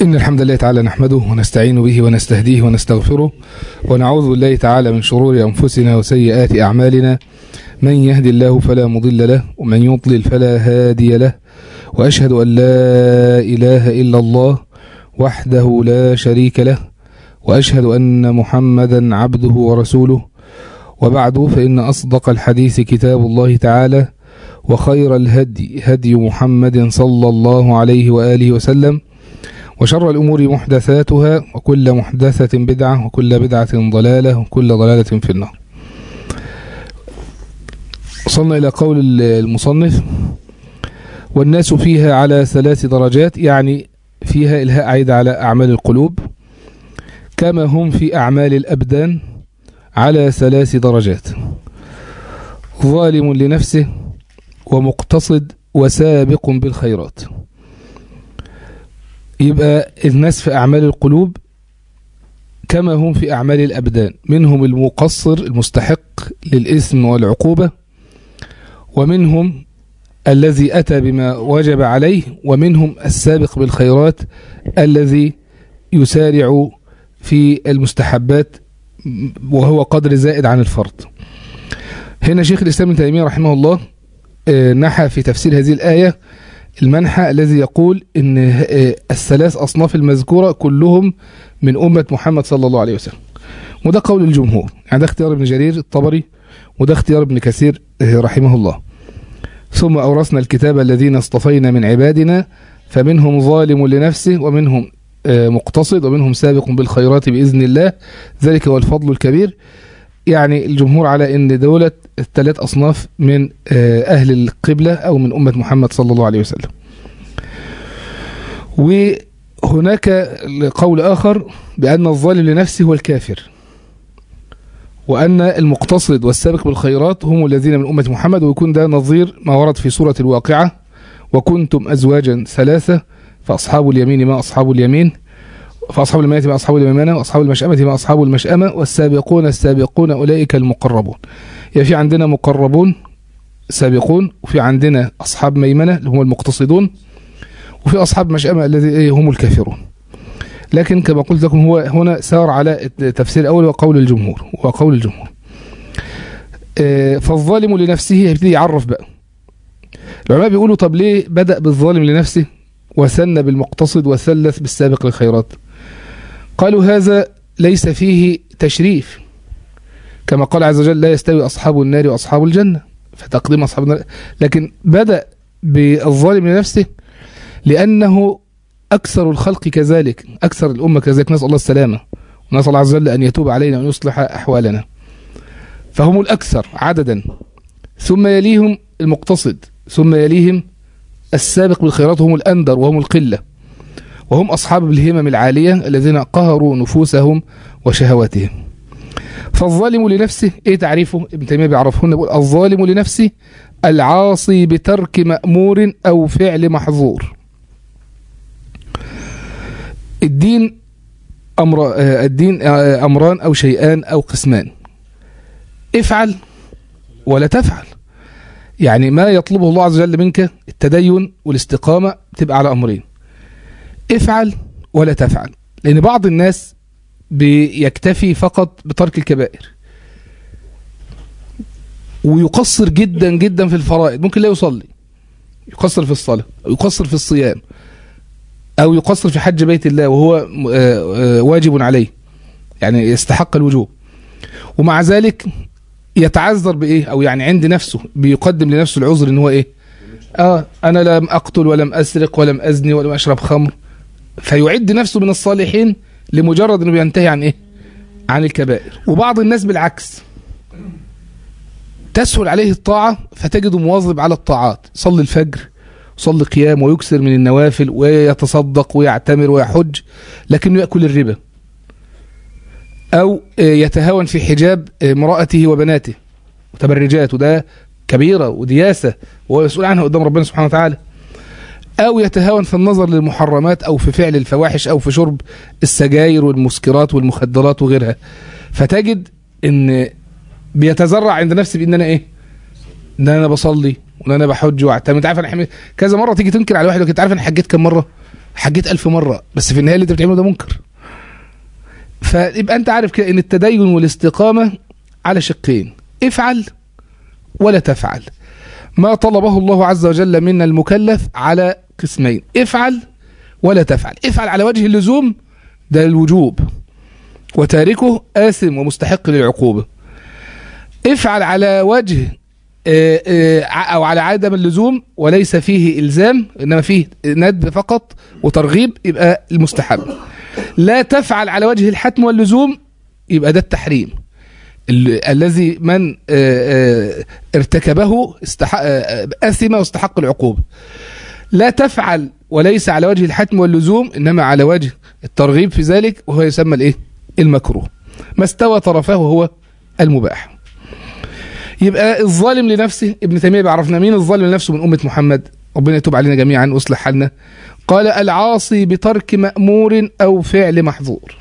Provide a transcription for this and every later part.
إن الحمد لله تعالى نحمده ونستعين به ونستهديه ونستغفره ونعوذ بالله تعالى من شرور أنفسنا وسيئات أعمالنا من يهدي الله فلا مضل له ومن يضلل فلا هادي له وأشهد أن لا إله إلا الله وحده لا شريك له وأشهد أن محمدا عبده ورسوله وبعد فإن أصدق الحديث كتاب الله تعالى وخير الهدي هدي محمد صلى الله عليه وآله وسلم وشر الأمور محدثاتها وكل محدثة بدعة وكل بدعة ضلالة وكل ضلالة في النار وصلنا إلى قول المصنف والناس فيها على ثلاث درجات يعني فيها إلهاء عيد على أعمال القلوب كما هم في أعمال الأبدان على ثلاث درجات ظالم لنفسه ومقتصد وسابق بالخيرات يبقى الناس في أعمال القلوب كما هم في أعمال الأبدان منهم المقصر المستحق للإثم والعقوبة ومنهم الذي أتى بما وجب عليه ومنهم السابق بالخيرات الذي يسارع في المستحبات وهو قدر زائد عن الفرض هنا شيخ الإسلام ابن تيمية رحمه الله نحى في تفسير هذه الآية المنحى الذي يقول ان الثلاث أصناف المذكورة كلهم من أمة محمد صلى الله عليه وسلم وده قول الجمهور يعني ده اختيار ابن جرير الطبري وده اختيار ابن كثير رحمه الله ثم أورثنا الكتاب الذين اصطفينا من عبادنا فمنهم ظالم لنفسه ومنهم مقتصد ومنهم سابق بالخيرات بإذن الله ذلك هو الفضل الكبير يعني الجمهور على ان دولة الثلاث أصناف من أهل القبلة أو من أمة محمد صلى الله عليه وسلم وهناك قول آخر بأن الظالم لنفسه هو الكافر وأن المقتصد والسابق بالخيرات هم الذين من أمة محمد ويكون ده نظير ما ورد في سورة الواقعة وكنتم أزواجا ثلاثة فأصحاب اليمين ما أصحاب اليمين فأصحاب الميمنة ما أصحاب الميمنة وأصحاب المشأمة ما أصحاب المشأمة والسابقون السابقون أولئك المقربون يعني في عندنا مقربون سابقون وفي عندنا أصحاب ميمنة اللي هم المقتصدون وفي أصحاب مشأمة الذي هم الكافرون لكن كما قلت لكم هو هنا سار على التفسير الأول وقول الجمهور وقول الجمهور فالظالم لنفسه يبتدي يعرف بقى العلماء بيقولوا طب ليه بدأ بالظالم لنفسه وثنى بالمقتصد وثلث بالسابق للخيرات قالوا هذا ليس فيه تشريف كما قال عز وجل لا يستوي أصحاب النار وأصحاب الجنة فتقديم أصحاب النار لكن بدأ بالظالم لنفسه لأنه أكثر الخلق كذلك أكثر الأمة كذلك نسأل الله السلامة ونسأل الله عز وجل أن يتوب علينا وأن يصلح أحوالنا فهم الأكثر عددا ثم يليهم المقتصد ثم يليهم السابق بالخيرات هم الأندر وهم القلة وهم أصحاب الهمم العالية الذين قهروا نفوسهم وشهواتهم فالظالم لنفسه ايه تعريفه ابن تيمية بيعرفه لنا بيقول الظالم لنفسه العاصي بترك مأمور أو فعل محظور الدين أمر الدين أمران أو شيئان أو قسمان افعل ولا تفعل يعني ما يطلبه الله عز وجل منك التدين والاستقامة تبقى على أمرين افعل ولا تفعل لأن بعض الناس بيكتفي فقط بترك الكبائر ويقصر جدا جدا في الفرائض ممكن لا يصلي يقصر في الصلاة يقصر في الصيام أو يقصر في حج بيت الله وهو واجب عليه يعني يستحق الوجوب ومع ذلك يتعذر بايه او يعني عند نفسه بيقدم لنفسه العذر ان هو ايه اه انا لم اقتل ولم اسرق ولم ازني ولم اشرب خمر فيعد نفسه من الصالحين لمجرد انه بينتهي عن ايه عن الكبائر وبعض الناس بالعكس تسهل عليه الطاعة فتجده مواظب على الطاعات صلي الفجر صلي قيام ويكسر من النوافل ويتصدق ويعتمر ويحج لكنه يأكل الربا أو يتهاون في حجاب امرأته وبناته متبرجات وده كبيرة ودياسة وهو مسؤول عنها قدام ربنا سبحانه وتعالى أو يتهاون في النظر للمحرمات أو في فعل الفواحش أو في شرب السجاير والمسكرات والمخدرات وغيرها فتجد أن بيتزرع عند نفسه بأن أنا إيه ان انا بصلي وان انا بحج واعتمد عارف انا حمي... كذا مره تيجي تنكر على واحد انت عارف انا حجيت كم مره حجيت ألف مرة بس في النهاية اللي انت بتعمله ده منكر فيبقى انت عارف كده ان التدين والاستقامة على شقين افعل ولا تفعل ما طلبه الله عز وجل منا المكلف على قسمين افعل ولا تفعل افعل على وجه اللزوم ده الوجوب وتاركه آثم ومستحق للعقوبة افعل على وجه آه، آه، أو على عدم اللزوم وليس فيه إلزام إنما فيه ندب فقط وترغيب يبقى المستحب لا تفعل على وجه الحتم واللزوم يبقى ده التحريم ال- الذي من آه، آه، ارتكبه استحق آه، أثم واستحق العقوبة لا تفعل وليس على وجه الحتم واللزوم إنما على وجه الترغيب في ذلك وهو يسمى الإيه المكروه ما استوى طرفه هو المباح يبقى الظالم لنفسه ابن تيمية بيعرفنا مين الظالم لنفسه من أمة محمد ربنا يتوب علينا جميعا ويصلح حالنا قال العاصي بترك مأمور أو فعل محظور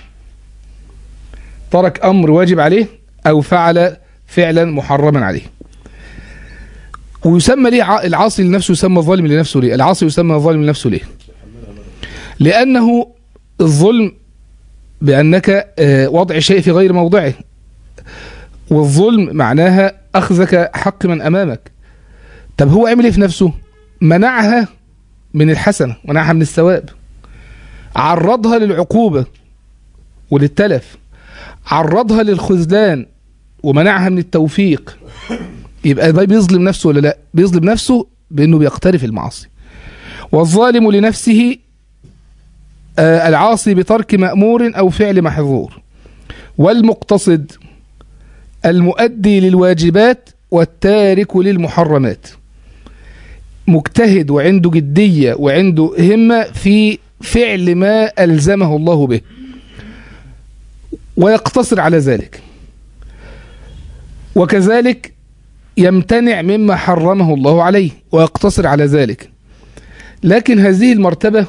ترك أمر واجب عليه أو فعل فعلا محرما عليه ويسمى ليه ع- العاصي لنفسه يسمى ظالم لنفسه ليه العاصي يسمى ظالم لنفسه ليه لأنه الظلم بأنك آه، وضع شيء في غير موضعه والظلم معناها أخذك حق من أمامك طب هو عمل إيه في نفسه منعها من الحسنة منعها من الثواب عرضها للعقوبة وللتلف عرضها للخذلان ومنعها من التوفيق يبقى ده بيظلم نفسه ولا لا بيظلم نفسه بأنه بيقترف المعاصي والظالم لنفسه آه، العاصي بترك مأمور أو فعل محظور والمقتصد المؤدي للواجبات والتارك للمحرمات مجتهد وعنده جدية وعنده همة في فعل ما ألزمه الله به ويقتصر على ذلك وكذلك يمتنع مما حرمه الله عليه ويقتصر على ذلك لكن هذه المرتبة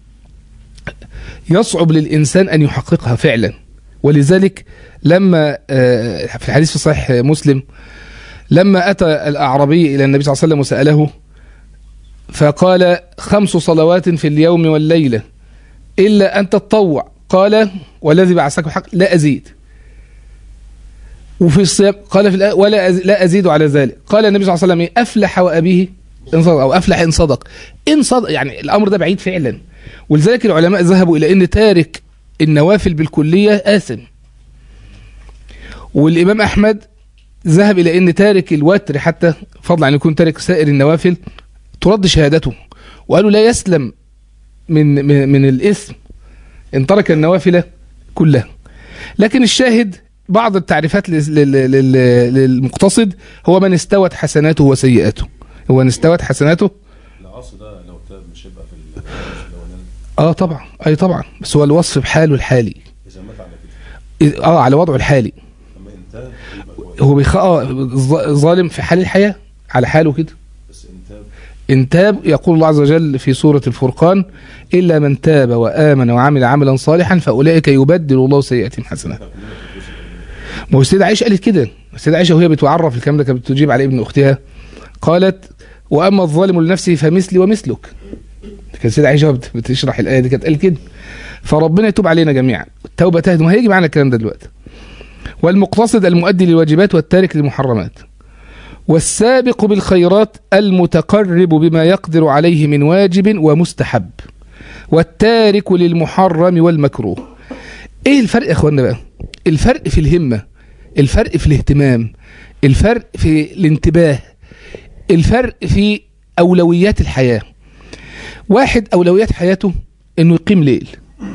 يصعب للإنسان أن يحققها فعلا ولذلك لما آه، في الحديث في صحيح مسلم لما أتى الأعرابي إلى النبي صلى الله عليه وسلم وسأله فقال خمس صلوات في اليوم والليلة إلا أن تتطوع قال والذي بعثك بحق لا أزيد وفي الصيام قال في الآية ولا أز... لا أزيد على ذلك قال النبي صلى الله عليه وسلم إيه؟ أفلح وأبيه إن صدق أو أفلح إن صدق إن صدق يعني الأمر ده بعيد فعلا ولذلك العلماء ذهبوا إلى أن تارك النوافل بالكلية آثم والإمام أحمد ذهب إلى أن تارك الوتر حتى فضلا عن يكون تارك سائر النوافل ترد شهادته وقالوا لا يسلم من من, من الإثم إن ترك النوافل كلها لكن الشاهد بعض التعريفات لل- لل- لل- للمقتصد هو من استوت حسناته وسيئاته هو من استوت حسناته العاصي ده لو تاب مش هيبقى في ال- في الاولاني اه طبعا اي طبعا بس هو الوصف بحاله الحالي اذا مات على كده اه على وضعه الحالي لما انتهى يبقى كويس هو بيخ... اه ظ- ظالم في حال الحياة على حاله كده بس انتهى إن تاب يقول الله عز وجل في سورة الفرقان إلا من تاب وآمن وعمل عملا صالحا فأولئك يبدل الله سيئاتهم حسنات احنا كلنا في الجزء الأولاني. ما هو السيدة عائشة قالت كده السيدة عائشة وهي بتعرف الكلام ده كانت بتجيب على ابن أختها قالت وأما الظالم لنفسه فمثلي ومثلك كانت السيدة عائشة بت- بتشرح الآية دي كانت قال كده فربنا يتوب علينا جميعا التوبة تهدم وهيجي معانا الكلام ده دلوقتي والمقتصد المؤدي للواجبات والتارك للمحرمات والسابق بالخيرات المتقرب بما يقدر عليه من واجب ومستحب والتارك للمحرم والمكروه ايه الفرق يا اخوانا بقى الفرق في الهمة الفرق في الاهتمام الفرق في الانتباه الفرق في أولويات الحياة واحد أولويات حياته إنه يقيم ليل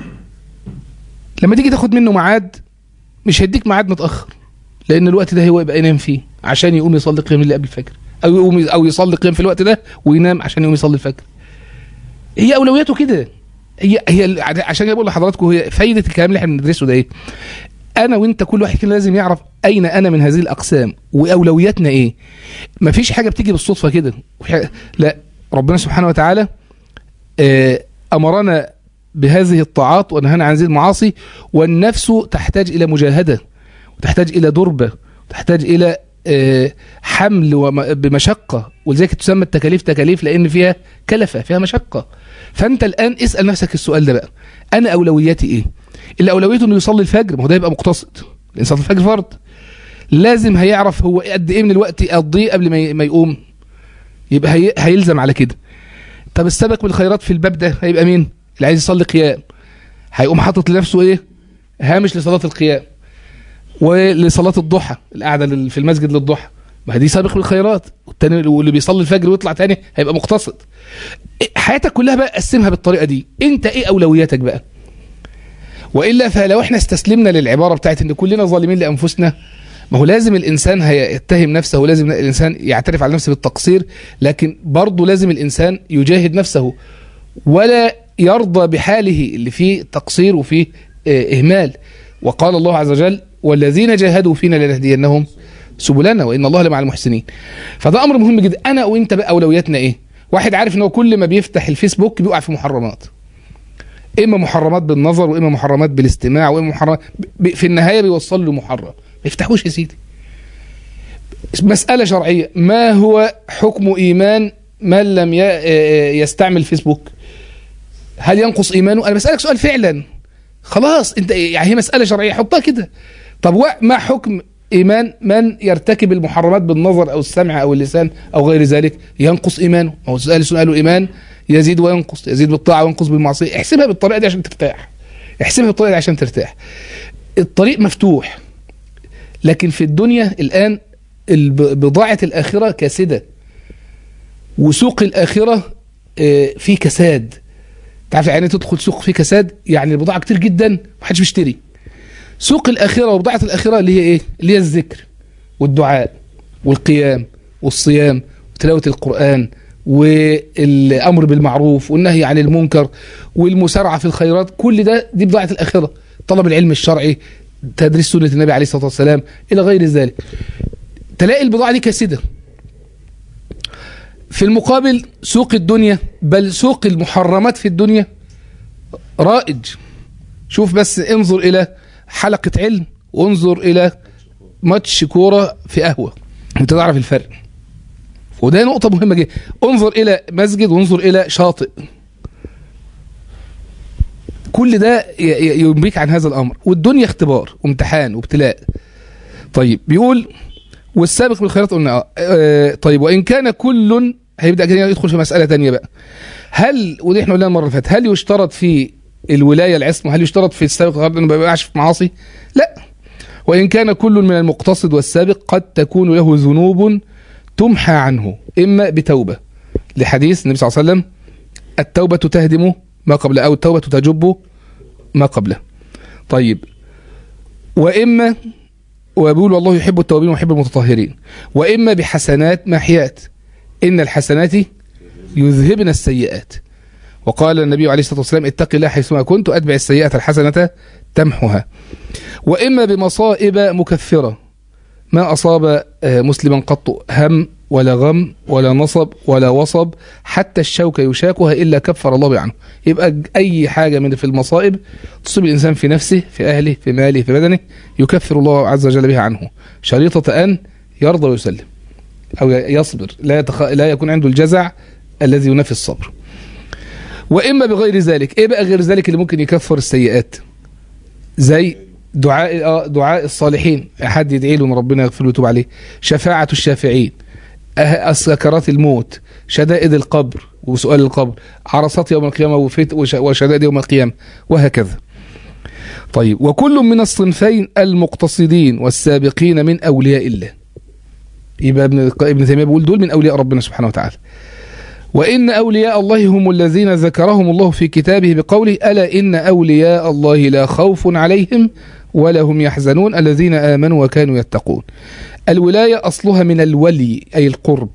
لما تيجي تاخد منه ميعاد مش هيديك ميعاد متأخر لأن الوقت ده هو يبقى ينام فيه عشان يقوم يصلي قيام الليل قبل الفجر أو يقوم أو يصلي قيام في الوقت ده وينام عشان يقوم يصلي الفجر هي أولوياته كده هي هي عشان كده بقول لحضراتكم هي فايدة الكلام اللي احنا بندرسه ده ايه؟ انا وانت كل واحد كده لازم يعرف اين انا من هذه الاقسام واولوياتنا ايه مفيش حاجه بتيجي بالصدفه كده وحاجة- لا ربنا سبحانه وتعالى آه، امرنا بهذه الطاعات ونهانا عن هذه المعاصي والنفس تحتاج الى مجاهده وتحتاج الى دربه وتحتاج الى آه، حمل وم- بمشقه ولذلك تسمى التكاليف تكاليف لان فيها كلفه فيها مشقه فانت الان اسال نفسك السؤال ده بقى انا اولوياتي ايه اللي اولويته انه يصلي الفجر ما هو ده يبقى مقتصد لان صلاه الفجر فرض لازم هيعرف هو قد ايه من الوقت يقضيه قبل ما ي- ما يقوم يبقى هي... هيلزم على كده طب السبق بالخيرات في الباب ده هيبقى مين اللي عايز يصلي قيام هيقوم حاطط لنفسه ايه هامش لصلاه القيام ولصلاه الضحى القعده لل- في المسجد للضحى ما هي دي سابق بالخيرات والتاني واللي بيصلي الفجر ويطلع تاني هيبقى مقتصد إيه- حياتك كلها بقى قسمها بالطريقه دي انت ايه اولوياتك بقى والا فلو احنا استسلمنا للعباره بتاعت ان كلنا ظالمين لانفسنا ما هو لازم الانسان هيتهم نفسه ولازم الانسان يعترف على نفسه بالتقصير لكن برضه لازم الانسان يجاهد نفسه ولا يرضى بحاله اللي فيه تقصير وفيه آه، اهمال وقال الله عز وجل والذين جاهدوا فينا لنهدينهم سبلنا وان الله لمع المحسنين فده امر مهم جدا انا وانت بقى اولوياتنا ايه واحد عارف ان هو كل ما بيفتح الفيسبوك بيقع في محرمات اما محرمات بالنظر واما محرمات بالاستماع واما محرمات ب- في النهايه بيوصل له محرم ما يفتحوش يا سيدي مساله شرعيه ما هو حكم ايمان من لم ي- آه، يستعمل فيسبوك هل ينقص ايمانه انا بسالك سؤال فعلا خلاص انت يعني هي مساله شرعيه حطها كده طب و- ما حكم ايمان من يرتكب المحرمات بالنظر او السمع او اللسان او غير ذلك ينقص ايمانه ما هو السؤال سؤال ايمان يزيد وينقص يزيد بالطاعه وينقص بالمعصيه احسبها بالطريقه دي عشان ترتاح احسبها بالطريقه دي عشان ترتاح الطريق مفتوح لكن في الدنيا الان الب- بضاعه الاخره كاسده وسوق الاخره آه، فيه كساد تعرف يعني تدخل سوق فيه كساد يعني البضاعه كتير جدا محدش بيشتري سوق الاخره وبضاعه الاخره اللي هي ايه اللي هي الذكر والدعاء والقيام والصيام وتلاوه القران والامر بالمعروف والنهي عن المنكر والمسارعه في الخيرات كل ده دي بضاعه الاخره طلب العلم الشرعي تدريس سنه النبي عليه الصلاه والسلام الى غير ذلك تلاقي البضاعه دي كاسده في المقابل سوق الدنيا بل سوق المحرمات في الدنيا رائج شوف بس انظر الى حلقه علم وانظر الى ماتش كوره في قهوه انت تعرف الفرق وده نقطة مهمة جدا انظر إلى مسجد وانظر إلى شاطئ كل ده ي- ي- ينبيك عن هذا الأمر والدنيا اختبار وامتحان وابتلاء طيب بيقول والسابق بالخيرات قلنا آه، آه طيب وإن كان كل هيبدأ كده يدخل في مسألة تانية بقى هل ودي احنا قلنا المرة اللي فاتت هل يشترط في الولاية العصمة هل يشترط في السابق بالخيرات انه ما يبقاش في معاصي؟ لا وإن كان كل من المقتصد والسابق قد تكون له ذنوب تمحى عنه إما بتوبة لحديث النبي صلى الله عليه وسلم التوبة تهدم ما قبله أو التوبة تجب ما قبله طيب وإما ويقول والله يحب التوابين ويحب المتطهرين وإما بحسنات محيات إن الحسنات يذهبن السيئات وقال النبي عليه الصلاة والسلام اتق الله حيثما كنت أتبع السيئة الحسنة تمحها وإما بمصائب مكفرة ما أصاب آه، مسلما قط هم ولا غم ولا نصب ولا وصب حتى الشوكة يشاكها إلا كفر الله بها عنه يبقى ج- أي حاجة من في المصائب تصيب الإنسان في نفسه في أهله في ماله في بدنه يكفر الله عز وجل بها عنه شريطة أن يرضى ويسلم أو ي- يصبر لا, يتخ... لا يكون عنده الجزع الذي ينافي الصبر وإما بغير ذلك إيه بقى غير ذلك اللي ممكن يكفر السيئات زي دعاء آه، دعاء الصالحين حد يدعي له ان ربنا يغفر له ويتوب عليه شفاعة الشافعين أه- سكرات الموت شدائد القبر وسؤال القبر عرصات يوم القيامة وفت- وش- وشدائد يوم القيامة وهكذا طيب وكل من الصنفين المقتصدين والسابقين من أولياء الله يبقى ابن ابن تيمية بيقول دول من أولياء ربنا سبحانه وتعالى وإن أولياء الله هم الذين ذكرهم الله في كتابه بقوله ألا إن أولياء الله لا خوف عليهم ولا هم يحزنون الذين آمنوا وكانوا يتقون الولاية أصلها من الولي أي القرب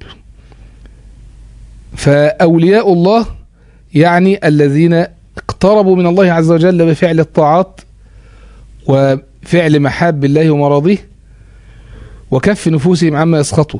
فأولياء الله يعني الذين اقتربوا من الله عز وجل بفعل الطاعات وفعل محاب الله ومراضيه وكف نفوسهم عما يسخطوا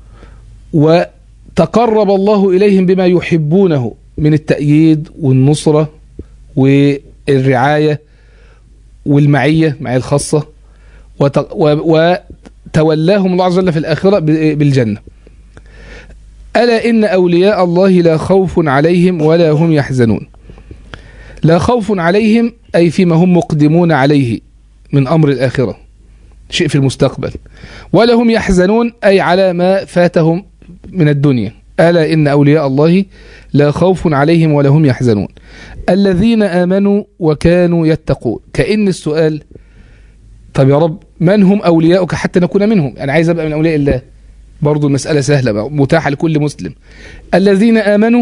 وتقرب الله إليهم بما يحبونه من التأييد والنصرة والرعاية والمعية معية الخاصة وت- و- وتولاهم الله عز وجل في الآخرة ب- بالجنة ألا إن أولياء الله لا خوف عليهم ولا هم يحزنون لا خوف عليهم أي فيما هم مقدمون عليه من أمر الآخرة شيء في المستقبل ولا هم يحزنون أي على ما فاتهم من الدنيا ألا إن أولياء الله لا خوف عليهم ولا هم يحزنون الذين آمنوا وكانوا يتقون كأن السؤال طب يا رب من هم أولياؤك حتى نكون منهم أنا عايز أبقى من أولياء الله برضو المسألة سهلة متاحة لكل مسلم الذين آمنوا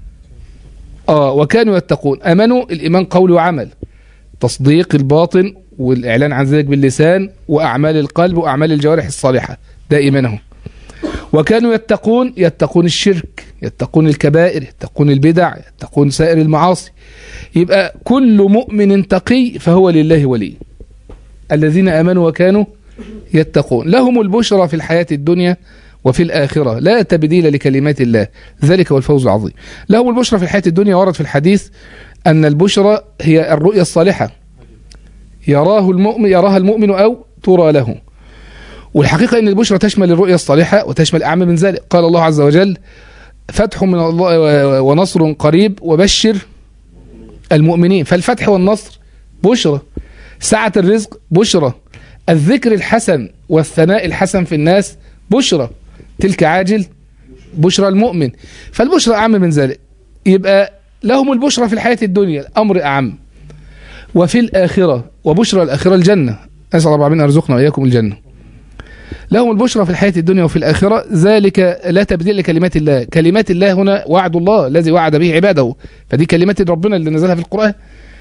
آه وكانوا يتقون آمنوا الإيمان قول وعمل تصديق الباطن والإعلان عن ذلك باللسان وأعمال القلب وأعمال الجوارح الصالحة ده إيمانهم وكانوا يتقون يتقون الشرك يتقون الكبائر يتقون البدع يتقون سائر المعاصي يبقى كل مؤمن تقي فهو لله ولي الذين آمنوا وكانوا يتقون لهم البشرى في الحياة الدنيا وفي الآخرة لا تبديل لكلمات الله ذلك هو الفوز العظيم لهم البشرى في الحياة الدنيا ورد في الحديث أن البشرى هي الرؤيا الصالحة يراه المؤمن يراها المؤمن أو ترى له والحقيقة أن البشرى تشمل الرؤيا الصالحة وتشمل أعم من ذلك قال الله عز وجل فتح من الله ونصر قريب وبشر المؤمنين فالفتح والنصر بشرى سعة الرزق بشرى الذكر الحسن والثناء الحسن في الناس بشرى تلك عاجل بشرى المؤمن فالبشرى أعم من ذلك يبقى لهم البشرى في الحياة الدنيا الأمر أعم وفي الآخرة وبشرى الآخرة الجنة أسأل الله أن أرزقنا وإياكم الجنة لهم البشرى في الحياة الدنيا وفي الآخرة ذلك لا تبديل لكلمات الله كلمات الله هنا وعد الله الذي وعد به عباده فدي كلمات ربنا اللي نزلها في القرآن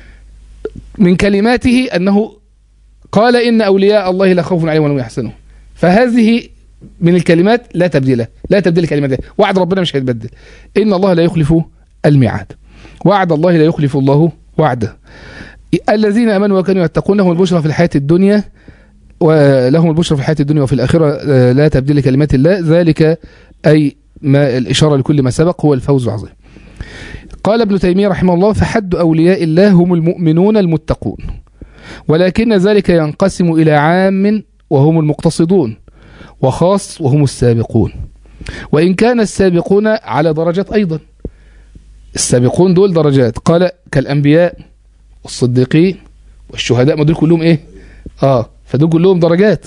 من كلماته أنه قال إن أولياء الله لا خوف عليهم ولا هم يحزنون فهذه من الكلمات لا تبديل لا تبديل كلمات الله وعد ربنا مش هيتبدل إن الله لا يخلف الميعاد وعد الله لا يخلف الله وعده الذين امنوا وكانوا يتقون لهم البشرى في الحياه الدنيا ولهم البشرى في الحياه الدنيا وفي الاخره لا تبديل لكلمات الله ذلك اي ما الاشاره لكل ما سبق هو الفوز العظيم. قال ابن تيميه رحمه الله فحد اولياء الله هم المؤمنون المتقون ولكن ذلك ينقسم الى عام وهم المقتصدون وخاص وهم السابقون وان كان السابقون على درجات ايضا السابقون دول درجات قال كالانبياء والصديقين والشهداء ما دول كلهم ايه اه فدول كلهم درجات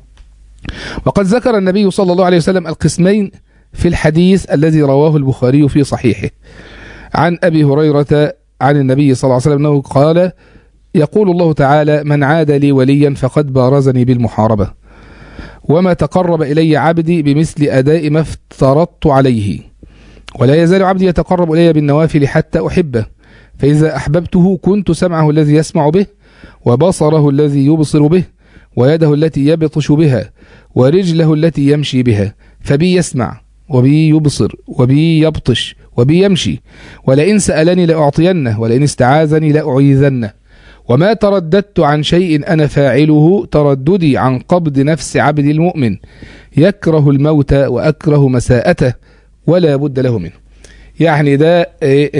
وقد ذكر النبي صلى الله عليه وسلم القسمين في الحديث الذي رواه البخاري في صحيحه عن ابي هريره عن النبي صلى الله عليه وسلم انه قال يقول الله تعالى من عاد لي وليا فقد بارزني بالمحاربه وما تقرب الي عبدي بمثل اداء ما افترضت عليه ولا يزال عبدي يتقرب الي بالنوافل حتى احبه فإذا أحببته كنت سمعه الذي يسمع به وبصره الذي يبصر به ويده التي يبطش بها ورجله التي يمشي بها فبي يسمع وبي يبصر وبي يبطش وبي يمشي ولئن سألني لأعطينه ولئن استعاذني لأعيذنه وما ترددت عن شيء أنا فاعله ترددي عن قبض نفس عبد المؤمن يكره الموت وأكره مساءته ولا بد له منه يعني ده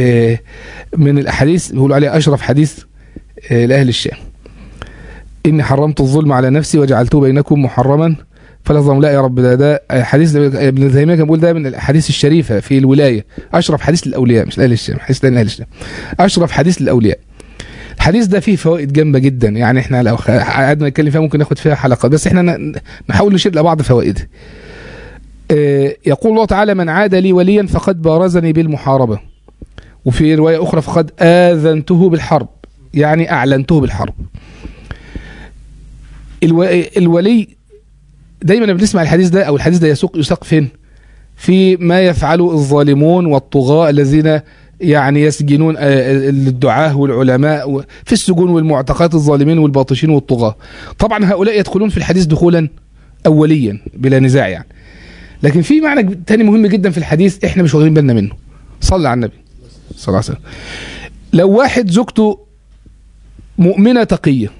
من الاحاديث بيقولوا عليه اشرف حديث لاهل الشام اني حرمت الظلم على نفسي وجعلته بينكم محرما فلا ظلم لا يا رب ده ده حديث ابن تيميه كان بيقول ده من الاحاديث الشريفه في الولايه اشرف حديث للاولياء مش لاهل الشام حديث لاهل الشام اشرف حديث للاولياء الحديث ده فيه فوائد جامده جدا يعني احنا لو قعدنا نتكلم فيها ممكن ناخد فيها حلقه بس احنا نحاول نشير لبعض فوائدها يقول الله تعالى من عاد لي وليا فقد بارزني بالمحاربة وفي رواية أخرى فقد آذنته بالحرب يعني أعلنته بالحرب الولي دايما بنسمع الحديث ده أو الحديث ده يسوق يساق فين في ما يفعله الظالمون والطغاة الذين يعني يسجنون الدعاة والعلماء في السجون والمعتقلات الظالمين والباطشين والطغاة طبعا هؤلاء يدخلون في الحديث دخولا أوليا بلا نزاع يعني لكن في معنى تاني مهم جدا في الحديث احنا مش واخدين بالنا منه صلى على النبي صلى الله عليه وسلم لو واحد زوجته مؤمنة تقية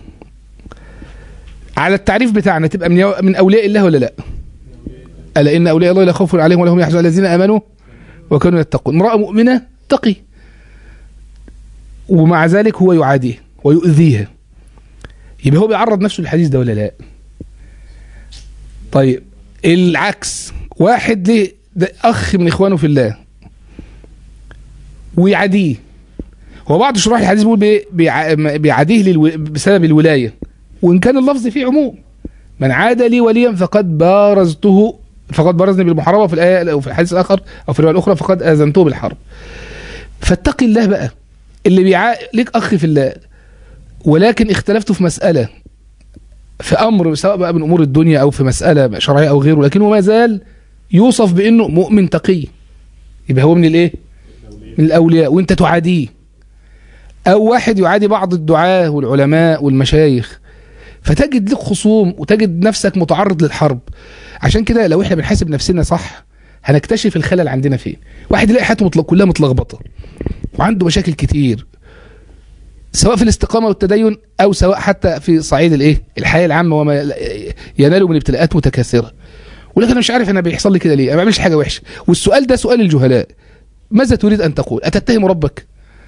على التعريف بتاعنا تبقى من من اولياء الله ولا لا الا ان اولياء الله لا خوف عليهم ولا هم يحزنون الذين امنوا وكانوا يتقون امراه مؤمنه تقي ومع ذلك هو يعاديها ويؤذيها يبقى هو بيعرض نفسه للحديث ده ولا لا طيب العكس واحد ليه ده اخ من اخوانه في الله ويعاديه هو بعض شروح الحديث بيقول بي- بيع- بيعاديه للو... بسبب الولايه وان كان اللفظ فيه عموم من عاد لي وليا فقد بارزته فقد بارزني بالمحاربه في الايه او في الحديث الاخر او في الروايه الاخرى فقد اذنته بالحرب فاتقي الله بقى اللي بيع ليك اخ في الله ولكن اختلفتوا في مساله في امر سواء بقى من امور الدنيا او في مساله شرعيه او غيره لكنه ما زال يوصف بانه مؤمن تقي يبقى هو من الايه من الاولياء وانت تعاديه او واحد يعادي بعض الدعاه والعلماء والمشايخ فتجد لك خصوم وتجد نفسك متعرض للحرب عشان كده لو احنا بنحاسب نفسنا صح هنكتشف الخلل عندنا فين واحد يلاقي حياته مطلق كلها متلخبطه وعنده مشاكل كتير سواء في الاستقامه والتدين او سواء حتى في صعيد الايه الحياه العامه وما يناله من ابتلاءات متكاثره ولكن انا مش عارف انا بيحصل لي كده ليه انا ما بعملش حاجه وحشه والسؤال ده سؤال الجهلاء ماذا تريد ان تقول اتتهم ربك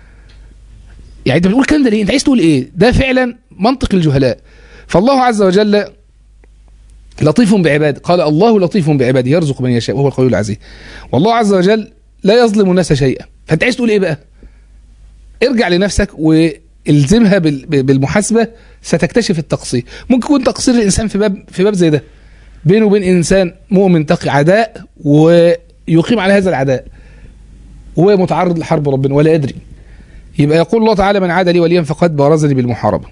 يعني انت بتقول الكلام ده ليه انت عايز تقول ايه ده فعلا منطق الجهلاء فالله عز وجل لطيف بعباده قال الله لطيف بعباده يرزق من يشاء وهو القوي العزيز والله عز وجل لا يظلم الناس شيئا فانت عايز تقول ايه بقى ارجع لنفسك والزمها بال- بالمحاسبه ستكتشف التقصير ممكن يكون تقصير الانسان في باب في باب زي ده بينه وبين انسان مؤمن تقي عداء ويقيم على هذا العداء وهو متعرض لحرب ربنا ولا يدري يبقى يقول الله تعالى من عاد لي وليا فقد بارزني بالمحاربه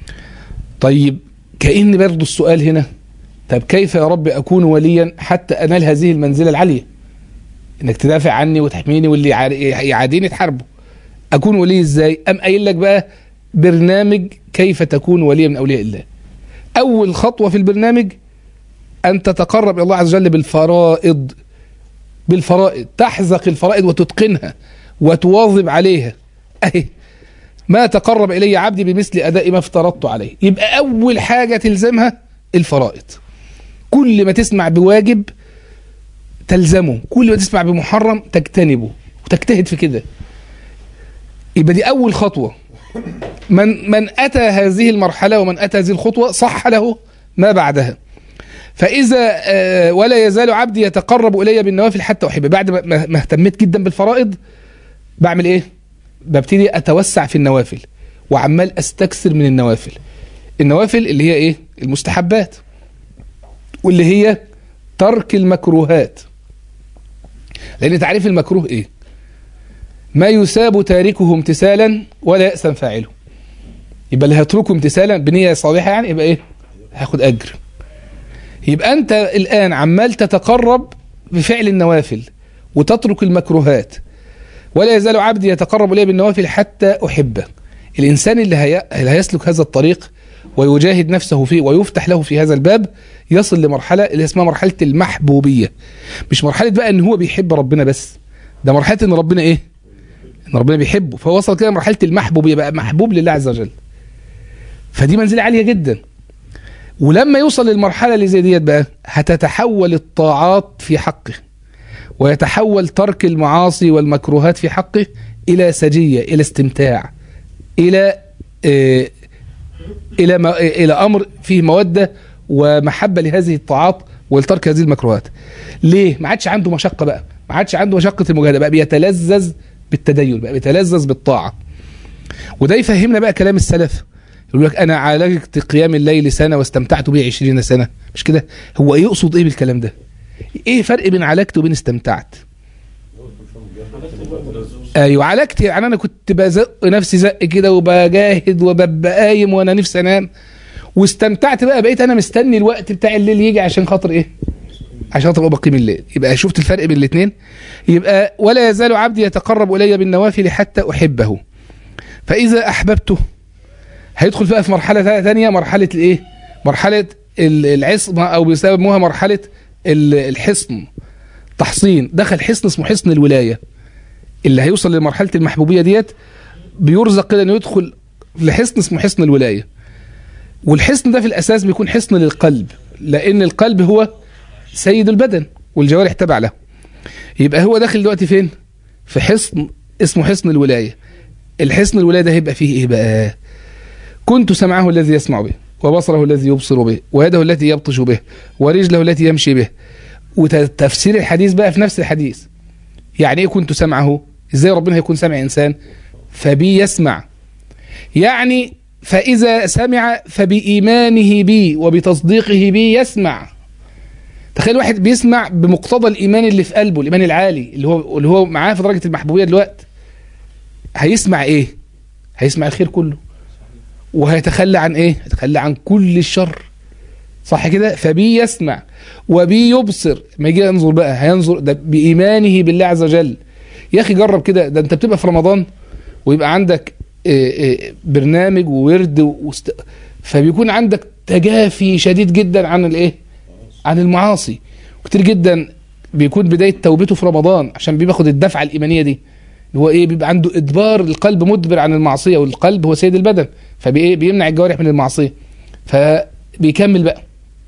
طيب كأن برضه السؤال هنا طب كيف يا رب أكون وليا حتى أنال هذه المنزلة العالية إنك تدافع عني وتحميني واللي يع- يعاديني تحاربه أكون ولي إزاي أم قايل لك بقى برنامج كيف تكون وليا من أولياء الله أول خطوة في البرنامج أن تتقرب إلى الله عز وجل بالفرائض بالفرائض تحزق الفرائض وتتقنها وتواظب عليها أهي ما تقرب إلي عبدي بمثل أداء ما افترضت عليه يبقى أول حاجة تلزمها الفرائض كل ما تسمع بواجب تلزمه كل ما تسمع بمحرم تجتنبه وتجتهد في كده يبقى دي أول خطوة من من أتى هذه المرحلة ومن أتى هذه الخطوة صح له ما بعدها فإذا آه، ولا يزال عبدي يتقرب إلي بالنوافل حتى أحبه بعد ما- ما ما اهتميت جدا بالفرائض بعمل إيه؟ ببتدي اتوسع في النوافل وعمال استكثر من النوافل النوافل اللي هي ايه المستحبات واللي هي ترك المكروهات لان تعريف المكروه ايه ما يثاب تاركه امتثالا ولا يأسم فاعله يبقى اللي هيتركه امتثالا بنية صالحة يعني يبقى ايه هياخد اجر يبقى انت الان عمال تتقرب بفعل النوافل وتترك المكروهات ولا يزال عبدي يتقرب الي بالنوافل حتى احبه الانسان اللي, هي... اللي هيسلك هذا الطريق ويجاهد نفسه فيه ويفتح له في هذا الباب يصل لمرحله اللي اسمها مرحله المحبوبيه مش مرحله بقى ان هو بيحب ربنا بس ده مرحله ان ربنا ايه ان ربنا بيحبه فهو وصل كده مرحله المحبوبيه بقى محبوب لله عز وجل فدي منزله عاليه جدا ولما يوصل للمرحله اللي زي ديت بقى هتتحول الطاعات في حقه ويتحول ترك المعاصي والمكروهات في حقه الى سجيه الى استمتاع الى آه، الى ما- الى امر فيه موده ومحبه لهذه الطاعات ولترك هذه المكروهات ليه ما عادش عنده مشقه بقى ما عادش عنده مشقه المجاهده بقى بيتلذذ بالتدين بقى بيتلذذ بالطاعه وده يفهمنا بقى كلام السلف يقول لك انا عالجت قيام الليل سنه واستمتعت به 20 سنه مش كده هو يقصد ايه بالكلام ده ايه فرق بين عالجت وبين استمتعت ايوه عالجت يعني انا كنت بزق نفسي زق كده وبجاهد وببقى قايم وانا نفسي انام واستمتعت بقى بقيت انا مستني الوقت بتاع الليل يجي عشان خاطر ايه عشان خاطر ابقى بقيم الليل يبقى شفت الفرق بين الاثنين يبقى ولا يزال عبدي يتقرب الي بالنوافل حتى احبه فاذا احببته هيدخل بقى في مرحله ثانيه مرحله الايه مرحله ال- العصمه او بيسموها مرحله ال- الحصن تحصين دخل حصن اسمه حصن الولايه اللي هيوصل لمرحله المحبوبيه ديت بيرزق كده انه يدخل لحصن اسمه حصن الولايه والحصن ده في الاساس بيكون حصن للقلب لان القلب هو سيد البدن والجوارح تبع له يبقى هو داخل دلوقتي فين في حصن اسمه حصن الولايه الحصن الولايه ده هيبقى فيه ايه بقى كنت سمعه الذي يسمع به وبصره الذي يبصر به ويده التي يبطش به ورجله التي يمشي به وتفسير الحديث بقى في نفس الحديث يعني ايه كنت سمعه ازاي ربنا هيكون سمع انسان فبي يسمع يعني فاذا سمع فبايمانه بي وبتصديقه بي يسمع تخيل واحد بيسمع بمقتضى الايمان اللي في قلبه الايمان العالي اللي هو اللي هو معاه في درجه المحبوبيه دلوقتي هيسمع ايه هيسمع الخير كله وهيتخلى عن ايه هيتخلى عن كل الشر صح كده فبي يسمع وبي يبصر ما يجي ينظر بقى هينظر ده بايمانه بالله عز وجل يا اخي جرب كده ده انت بتبقى في رمضان ويبقى عندك آه، آه، برنامج وورد وست... فبيكون عندك تجافي شديد جدا عن الايه عن المعاصي كتير جدا بيكون بدايه توبته في رمضان عشان بياخد الدفعه الايمانيه دي اللي هو ايه بيبقى عنده ادبار القلب مدبر عن المعصيه والقلب هو سيد البدن فبايه بيمنع الجوارح من المعصيه فبيكمل بقى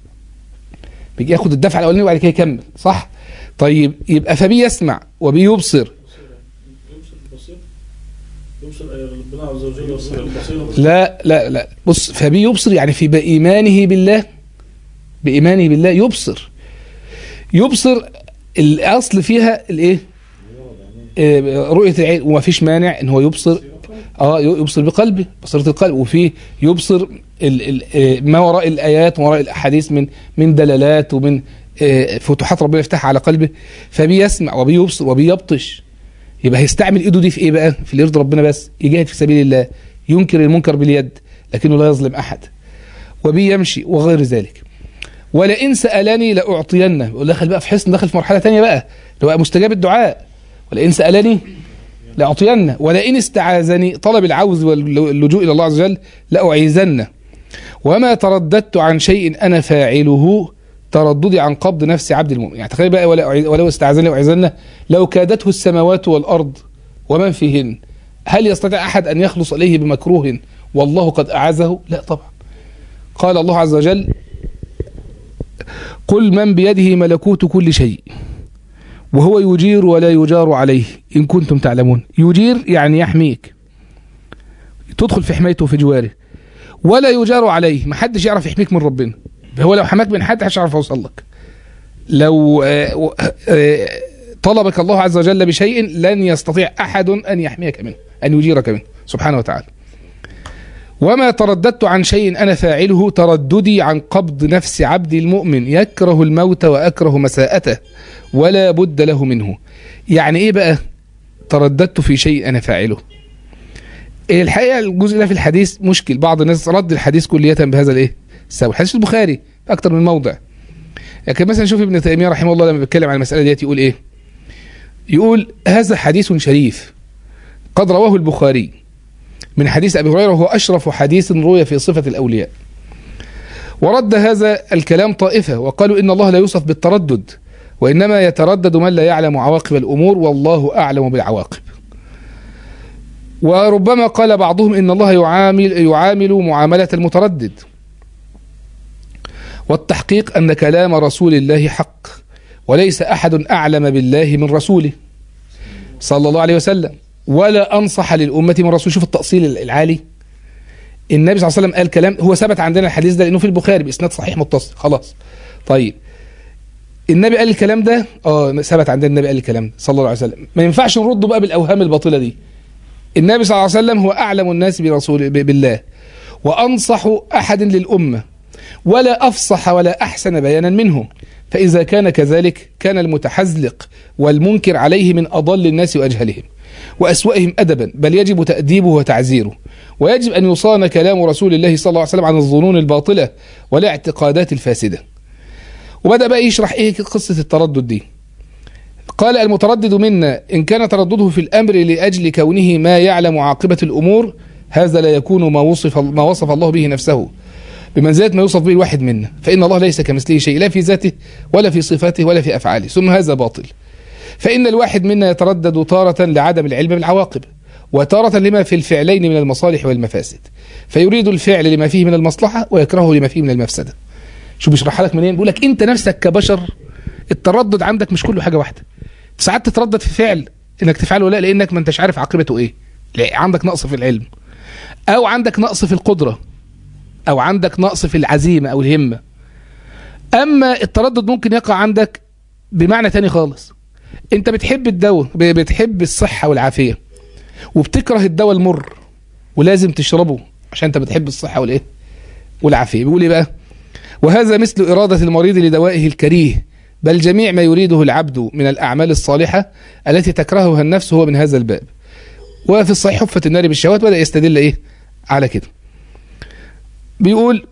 بيجي ياخد الدفعه الاولانيه وبعد كده يكمل صح طيب يبقى فبي يسمع وبي يبصر يوصل البصير يوصل ربنا عز وجل يوصل البصير لا لا لا بص فبي يبصر يعني في بإيمانه بالله بإيمانه بالله يبصر يبصر الأصل فيها الإيه آه، رؤية العين وما فيش مانع إن هو يبصر اه يبصر بقلبه بصيرة القلب وفي يبصر ال ال آه، ما وراء الآيات وراء الأحاديث من من دلالات ومن آه، فتوحات ربنا يفتحها على قلبه فبيسمع وبيبصر وبيبطش يبقى هيستعمل ايده دي في ايه بقى في اللي يرضي ربنا بس يجاهد في سبيل الله ينكر المنكر باليد لكنه لا يظلم احد وبي يمشي وغير ذلك ولئن سالني لاعطينه يقول دخل بقى في حصن دخل في مرحله ثانيه بقى اللي هو مستجاب الدعاء ولئن سالني لاعطينه ولئن استعاذني طلب العوز واللجوء الى الله عز وجل لاعيذنه وما ترددت عن شيء انا فاعله ترددي عن قبض نفس عبد المؤمن يعني تخيل بقى ولا أعيذ- ولو استعاذني لاعيذنه لو كادته السماوات والارض ومن فيهن هل يستطيع احد ان يخلص اليه بمكروه والله قد اعاذه لا طبعا قال الله عز وجل قل من بيده ملكوت كل شيء وهو يجير ولا يجار عليه ان كنتم تعلمون يجير يعني يحميك تدخل في حمايته وفي جواره ولا يجار عليه ما حدش يعرف يحميك من ربنا هو لو حماك من حد مش هيعرف يوصل لك لو آه، آه، طلبك الله عز وجل بشيء لن يستطيع احد ان يحميك منه ان يجيرك منه سبحانه وتعالى وما ترددت عن شيء انا فاعله ترددي عن قبض نفس عبدي المؤمن يكره الموت واكره مساءته ولا بد له منه يعني ايه بقى ترددت في شيء انا فاعله إيه الحقيقه الجزء ده في الحديث مشكل بعض الناس رد الحديث كليه بهذا الايه السبب حديث البخاري في اكتر من موضع لكن مثلا شوف ابن تيميه رحمه الله لما بيتكلم عن المساله ديت يقول ايه يقول هذا حديث شريف قد رواه البخاري من حديث ابي هريره وهو اشرف حديث روي في صفه الاولياء ورد هذا الكلام طائفه وقالوا ان الله لا يوصف بالتردد وانما يتردد من لا يعلم عواقب الامور والله اعلم بالعواقب وربما قال بعضهم ان الله يعامل يعامل معامله المتردد والتحقيق ان كلام رسول الله حق وليس احد اعلم بالله من رسوله صلى الله عليه وسلم ولا انصح للامه من رسول شوف التاصيل العالي النبي صلى الله عليه وسلم قال كلام هو ثبت عندنا الحديث ده لانه في البخاري باسناد صحيح متصل خلاص طيب النبي قال الكلام ده اه ثبت عندنا النبي قال الكلام ده صلى الله عليه وسلم ما ينفعش نرده بقى بالاوهام الباطله دي النبي صلى الله عليه وسلم هو اعلم الناس برسول ب- بالله وانصح احد للامه ولا افصح ولا احسن بيانا منه فاذا كان كذلك كان المتحزلق والمنكر عليه من اضل الناس واجهلهم واسواهم ادبا بل يجب تاديبه وتعزيره ويجب ان يصان كلام رسول الله صلى الله عليه وسلم عن الظنون الباطله والاعتقادات الفاسده وبدا بقى يشرح ايه قصه التردد دي قال المتردد منا إن كان تردده في الأمر لأجل كونه ما يعلم عاقبة الأمور هذا لا يكون ما وصف ما وصف الله به نفسه بمنزلة ما يوصف به الواحد منا فإن الله ليس كمثله شيء لا في ذاته ولا في صفاته ولا في أفعاله ثم هذا باطل فإن الواحد منا يتردد تارة لعدم العلم بالعواقب وتارة لما في الفعلين من المصالح والمفاسد فيريد الفعل لما فيه من المصلحة ويكرهه لما فيه من المفسدة شو بيشرحها لك منين بيقول لك انت نفسك كبشر التردد عندك مش كله حاجه واحده ساعات تتردد في فعل انك تفعله ولا لانك ما انتش عارف عاقبته ايه لا عندك نقص في العلم او عندك نقص في القدره او عندك نقص في العزيمه او الهمه اما التردد ممكن يقع عندك بمعنى تاني خالص انت بتحب الدواء ب- بتحب الصحة والعافية وبتكره الدواء المر ولازم تشربه عشان انت بتحب الصحة والايه والعافية بيقول ايه بقى وهذا مثل إرادة المريض لدوائه الكريه بل جميع ما يريده العبد من الأعمال الصالحة التي تكرهها النفس هو من هذا الباب وفي الصحيح حفة النار بالشهوات بدأ يستدل إيه على كده بيقول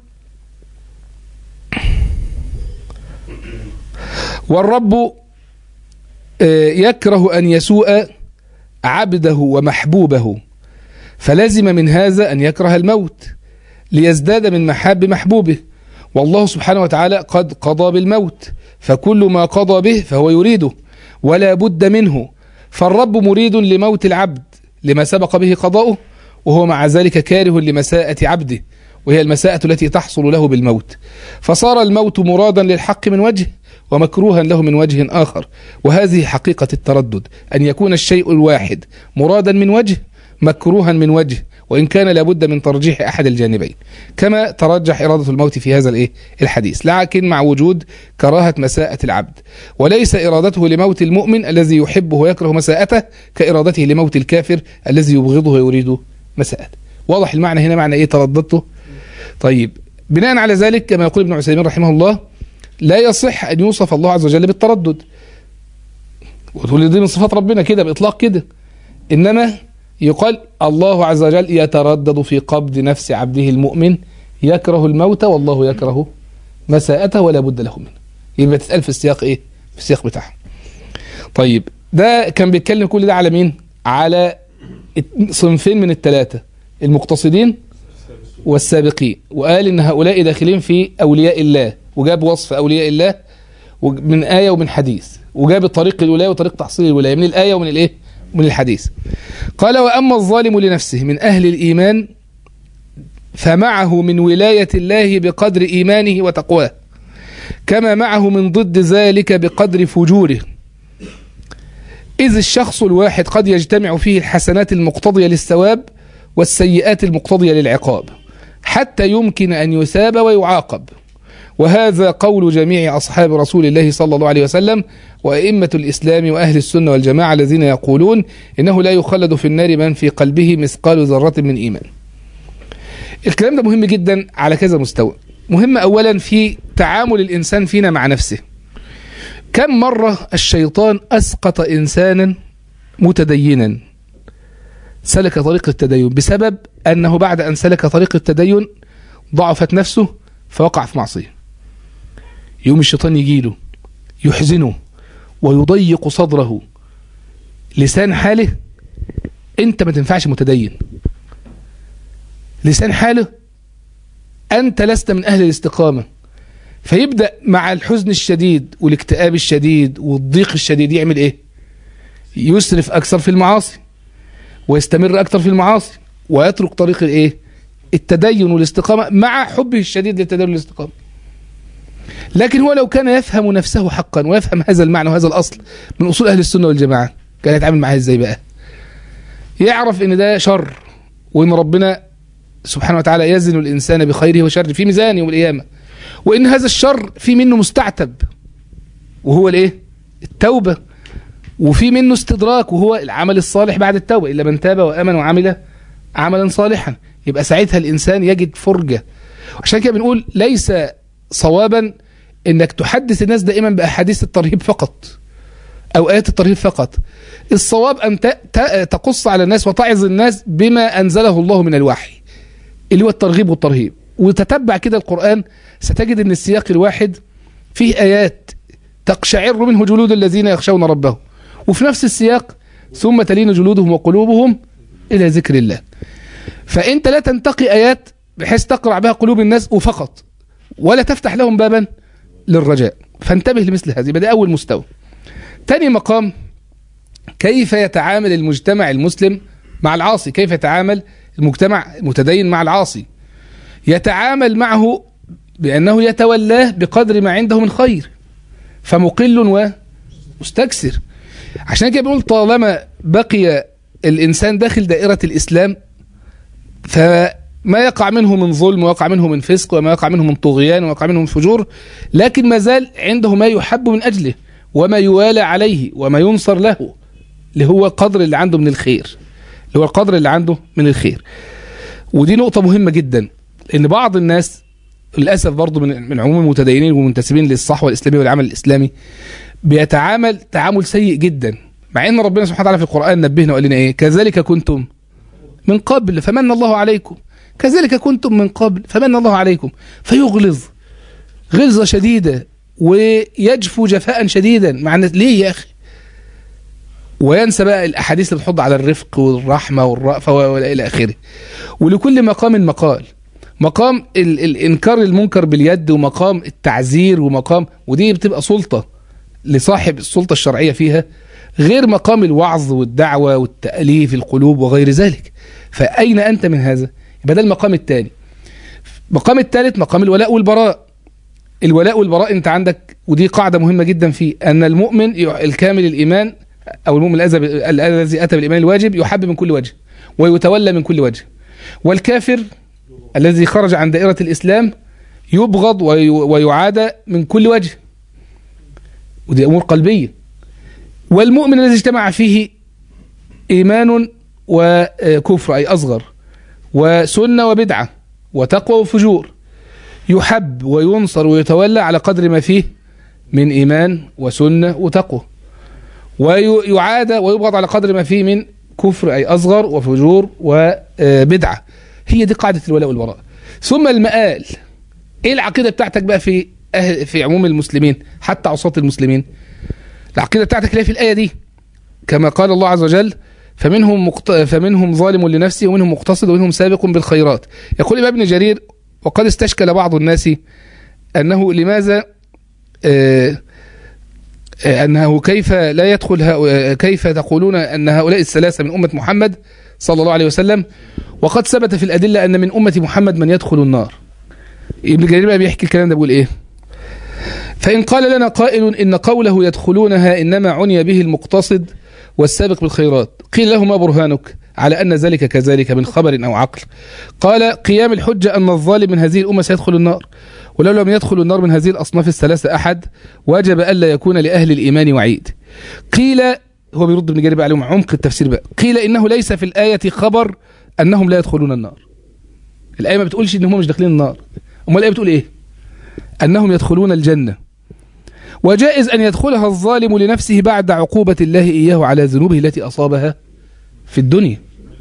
والرب آه، يكره أن يسوء عبده ومحبوبه فلزم من هذا أن يكره الموت ليزداد من محاب محبوبه والله سبحانه وتعالى قد قضى بالموت فكل ما قضى به فهو يريده ولا بد منه فالرب مريد لموت العبد لما سبق به قضاؤه وهو مع ذلك كاره لمساءة عبده وهي المساءة التي تحصل له بالموت فصار الموت مرادا للحق من وجه ومكروها له من وجه آخر وهذه حقيقة التردد أن يكون الشيء الواحد مرادا من وجه مكروها من وجه وإن كان لابد من ترجيح أحد الجانبين كما ترجح إرادة الموت في هذا الإيه؟ الحديث لكن مع وجود كراهة مساءة العبد وليس إرادته لموت المؤمن الذي يحبه ويكره مساءته كإرادته لموت الكافر الذي يبغضه ويريد مساءته واضح المعنى هنا معنى إيه ترددته طيب بناء على ذلك كما يقول ابن عثيمين رحمه الله لا يصح أن يوصف الله عز وجل بالتردد وتقول دي من صفات ربنا كده بإطلاق كده إنما يقال الله عز وجل يتردد في قبض نفس عبده المؤمن يكره الموت والله يكره مساءته ولا بد له منه يبقى تسأل في السياق ايه في السياق بتاعه طيب ده كان بيتكلم كل ده على مين على صنفين من الثلاثة المقتصدين والسابقين وقال ان هؤلاء داخلين في اولياء الله وجاب وصف اولياء الله من آية ومن حديث وجاب طريق الولاية وطريق تحصيل الولاية من الآية ومن الايه من الحديث قال وأما الظالم لنفسه من أهل الإيمان فمعه من ولاية الله بقدر إيمانه وتقواه كما معه من ضد ذلك بقدر فجوره إذ الشخص الواحد قد يجتمع فيه الحسنات المقتضية للثواب والسيئات المقتضية للعقاب حتى يمكن أن يثاب ويعاقب وهذا قول جميع أصحاب رسول الله صلى الله عليه وسلم وأئمة الإسلام وأهل السنة والجماعة الذين يقولون إنه لا يخلد في النار من في قلبه مثقال ذرة من إيمان الكلام ده مهم جدا على كذا مستوى مهم أولا في تعامل الإنسان فينا مع نفسه كم مرة الشيطان أسقط إنسانا متدينا سلك طريق التدين بسبب أنه بعد أن سلك طريق التدين ضعفت نفسه فوقع في معصية يوم الشيطان يجيله يحزنه ويضيق صدره لسان حاله انت ما تنفعش متدين لسان حاله انت لست من اهل الاستقامة فيبدأ مع الحزن الشديد والاكتئاب الشديد والضيق الشديد يعمل ايه يسرف اكثر في المعاصي ويستمر اكثر في المعاصي ويترك طريق الايه التدين والاستقامة مع حبه الشديد للتدين والاستقامة لكن هو لو كان يفهم نفسه حقا ويفهم هذا المعنى وهذا الأصل من أصول أهل السنة والجماعة كان يتعامل معاه ازاي بقى يعرف ان ده شر وان ربنا سبحانه وتعالى يزن الإنسان بخيره وشره في ميزان يوم القيامة وإن هذا الشر في منه مستعتب وهو الايه التوبة وفي منه استدراك وهو العمل الصالح بعد التوبة إلا من تاب وآمن وعمل عملا صالحا يبقى ساعتها الإنسان يجد فرجة عشان كده بنقول ليس صوابا انك تحدث الناس دائما بأحاديث الترهيب فقط أو آيات الترهيب فقط الصواب أن تقص على الناس وتعظ الناس بما أنزله الله من الوحي اللي هو الترغيب والترهيب وتتبع كده القرآن ستجد أن السياق الواحد فيه آيات تقشعر منه جلود الذين يخشون ربهم وفي نفس السياق ثم تلين جلودهم وقلوبهم إلى ذكر الله فأنت لا تنتقي آيات بحيث تقرع بها قلوب الناس وفقط ولا تفتح لهم بابا للرجاء فانتبه لمثل هذه ده أول مستوى تاني مقام كيف يتعامل المجتمع المسلم مع العاصي كيف يتعامل المجتمع المتدين مع العاصي يتعامل معه بأنه يتولاه بقدر ما عنده من خير فمقل ومستكثر عشان كده بنقول طالما بقي الإنسان داخل دائرة الإسلام فما يقع منه من ظلم ويقع منه من فسق وما يقع منه من طغيان ويقع منه من فجور لكن ما زال عنده ما يحب من أجله وما يوالى عليه وما ينصر له اللي هو القدر اللي عنده من الخير اللي هو القدر اللي عنده من الخير ودي نقطة مهمة جدا ان بعض الناس للاسف برضه من من عموم المتدينين والمنتسبين للصحوه الاسلاميه والعمل الاسلامي بيتعامل تعامل سيء جدا مع ان ربنا سبحانه وتعالى في القران نبهنا وقال لنا ايه كذلك كنتم من قبل فمن الله عليكم كذلك كنتم من قبل فمن الله عليكم فيغلظ غلظه شديده ويجفو جفاء شديدا مع الناس ليه يا اخي وينسى بقى الاحاديث اللي بتحض على الرفق والرحمه والرأفه والى اخره ولكل مقام مقال مقام ال الانكار المنكر باليد ومقام التعزير ومقام ودي بتبقى سلطه لصاحب السلطه الشرعيه فيها غير مقام الوعظ والدعوه والتاليف القلوب وغير ذلك فاين انت من هذا يبقى ده المقام الثاني المقام الثالث مقام الولاء والبراء الولاء والبراء انت عندك ودي قاعده مهمه جدا فيه ان المؤمن الكامل الايمان او المؤمن الذي اتى بالايمان الواجب يحب من كل وجه ويتولى من كل وجه والكافر الذي خرج عن دائرة الإسلام يبغض ويعادى من كل وجه ودي أمور قلبية والمؤمن الذي اجتمع فيه إيمان وكفر أي أصغر وسنة وبدعة وتقوى وفجور يحب وينصر ويتولى على قدر ما فيه من إيمان وسنة وتقوى ويعادى ويبغض على قدر ما فيه من كفر أي أصغر وفجور وبدعة هي دي قاعدة الولاء والبراء ثم المآل ايه العقيدة بتاعتك بقى في أهل في عموم المسلمين حتى عصاة المسلمين العقيدة بتاعتك اللي هي في الآية دي كما قال الله عز وجل فمنهم مقت... فمنهم ظالم لنفسه ومنهم مقتصد ومنهم سابق بالخيرات يقول الإمام ابن جرير وقد استشكل بعض الناس أنه لماذا آه أنه كيف لا يدخل هؤلاء كيف تقولون أن هؤلاء الثلاثة من أمة محمد صلى الله عليه وسلم وقد ثبت في الأدلة أن من أمة محمد من يدخل النار ابن جرير بقى بيحكي الكلام ده بيقول إيه فإن قال لنا قائل إن قوله يدخلونها إنما عني به المقتصد والسابق بالخيرات قيل له ما برهانك على أن ذلك كذلك من خبر أو عقل قال قيام الحجة أن الظالم من هذه الأمة سيدخل النار ولو لم يدخل النار من هذه الأصناف الثلاثة أحد وجب ألا يكون لأهل الإيمان وعيد قيل هو بيرد ابن جرير عليهم عمق التفسير بقى قيل إنه ليس في الآية خبر أنهم لا يدخلون النار الآية ما بتقولش إن هم مش داخلين النار أمال الآية بتقول إيه أنهم يدخلون الجنة وجائز أن يدخلها الظالم لنفسه بعد عقوبة الله إياه على ذنوبه التي أصابها في الدنيا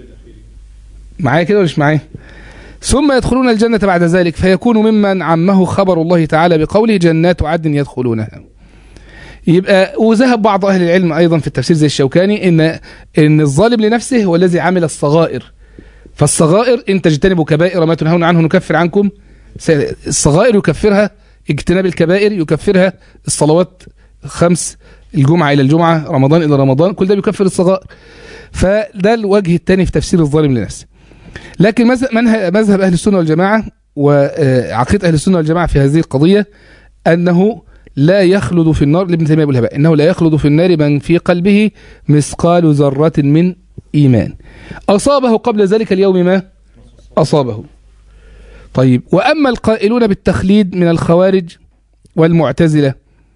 معايا كده ولا مش معايا ثم يدخلون الجنة بعد ذلك فيكون ممن عمه خبر الله تعالى بقوله جنات عدن يدخلونها يبقى وذهب بعض أهل العلم أيضا في التفسير زي الشوكاني إن إن الظالم لنفسه هو الذي عمل الصغائر فالصغائر إن تجتنبوا كبائر ما تنهون عنه نكفر عنكم الصغائر يكفرها اجتناب الكبائر يكفرها الصلوات خمس الجمعة إلى الجمعة رمضان إلى رمضان كل ده بيكفر الصغائر فده الوجه الثاني في تفسير الظالم لنفسه لكن مذهب أهل السنة والجماعة وعقيدة أهل السنة والجماعة في هذه القضية أنه لا يخلد في النار لابن تيمية بيقولها إنه لا يخلد في النار من في قلبه مثقال ذرة من إيمان أصابه قبل ذلك اليوم ما أصابه طيب وأما القائلون بالتخليد من الخوارج والمعتزلة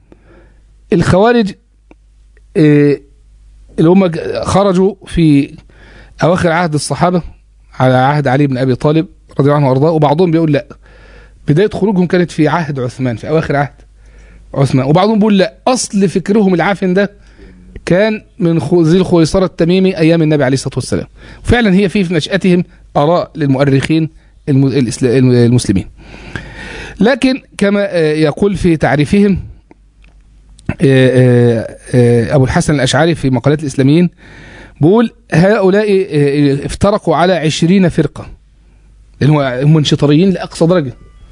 الخوارج اللي هم خرجوا في أواخر عهد الصحابة على عهد علي بن أبي طالب رضي الله عنه وأرضاه وبعضهم بيقول لا بداية خروجهم كانت في عهد عثمان في أواخر عهد عثمان وبعضهم بيقول لا أصل فكرهم العافن ده كان من ذي الخويصرة التميمي أيام النبي عليه الصلاة والسلام وفعلا هي في نشأتهم آراء للمؤرخين المسلمين لكن كما يقول في تعريفهم أبو الحسن الأشعري في مقالات الإسلاميين بيقول هؤلاء افترقوا على عشرين فرقة لأن هم منشطريين لأقصى درجة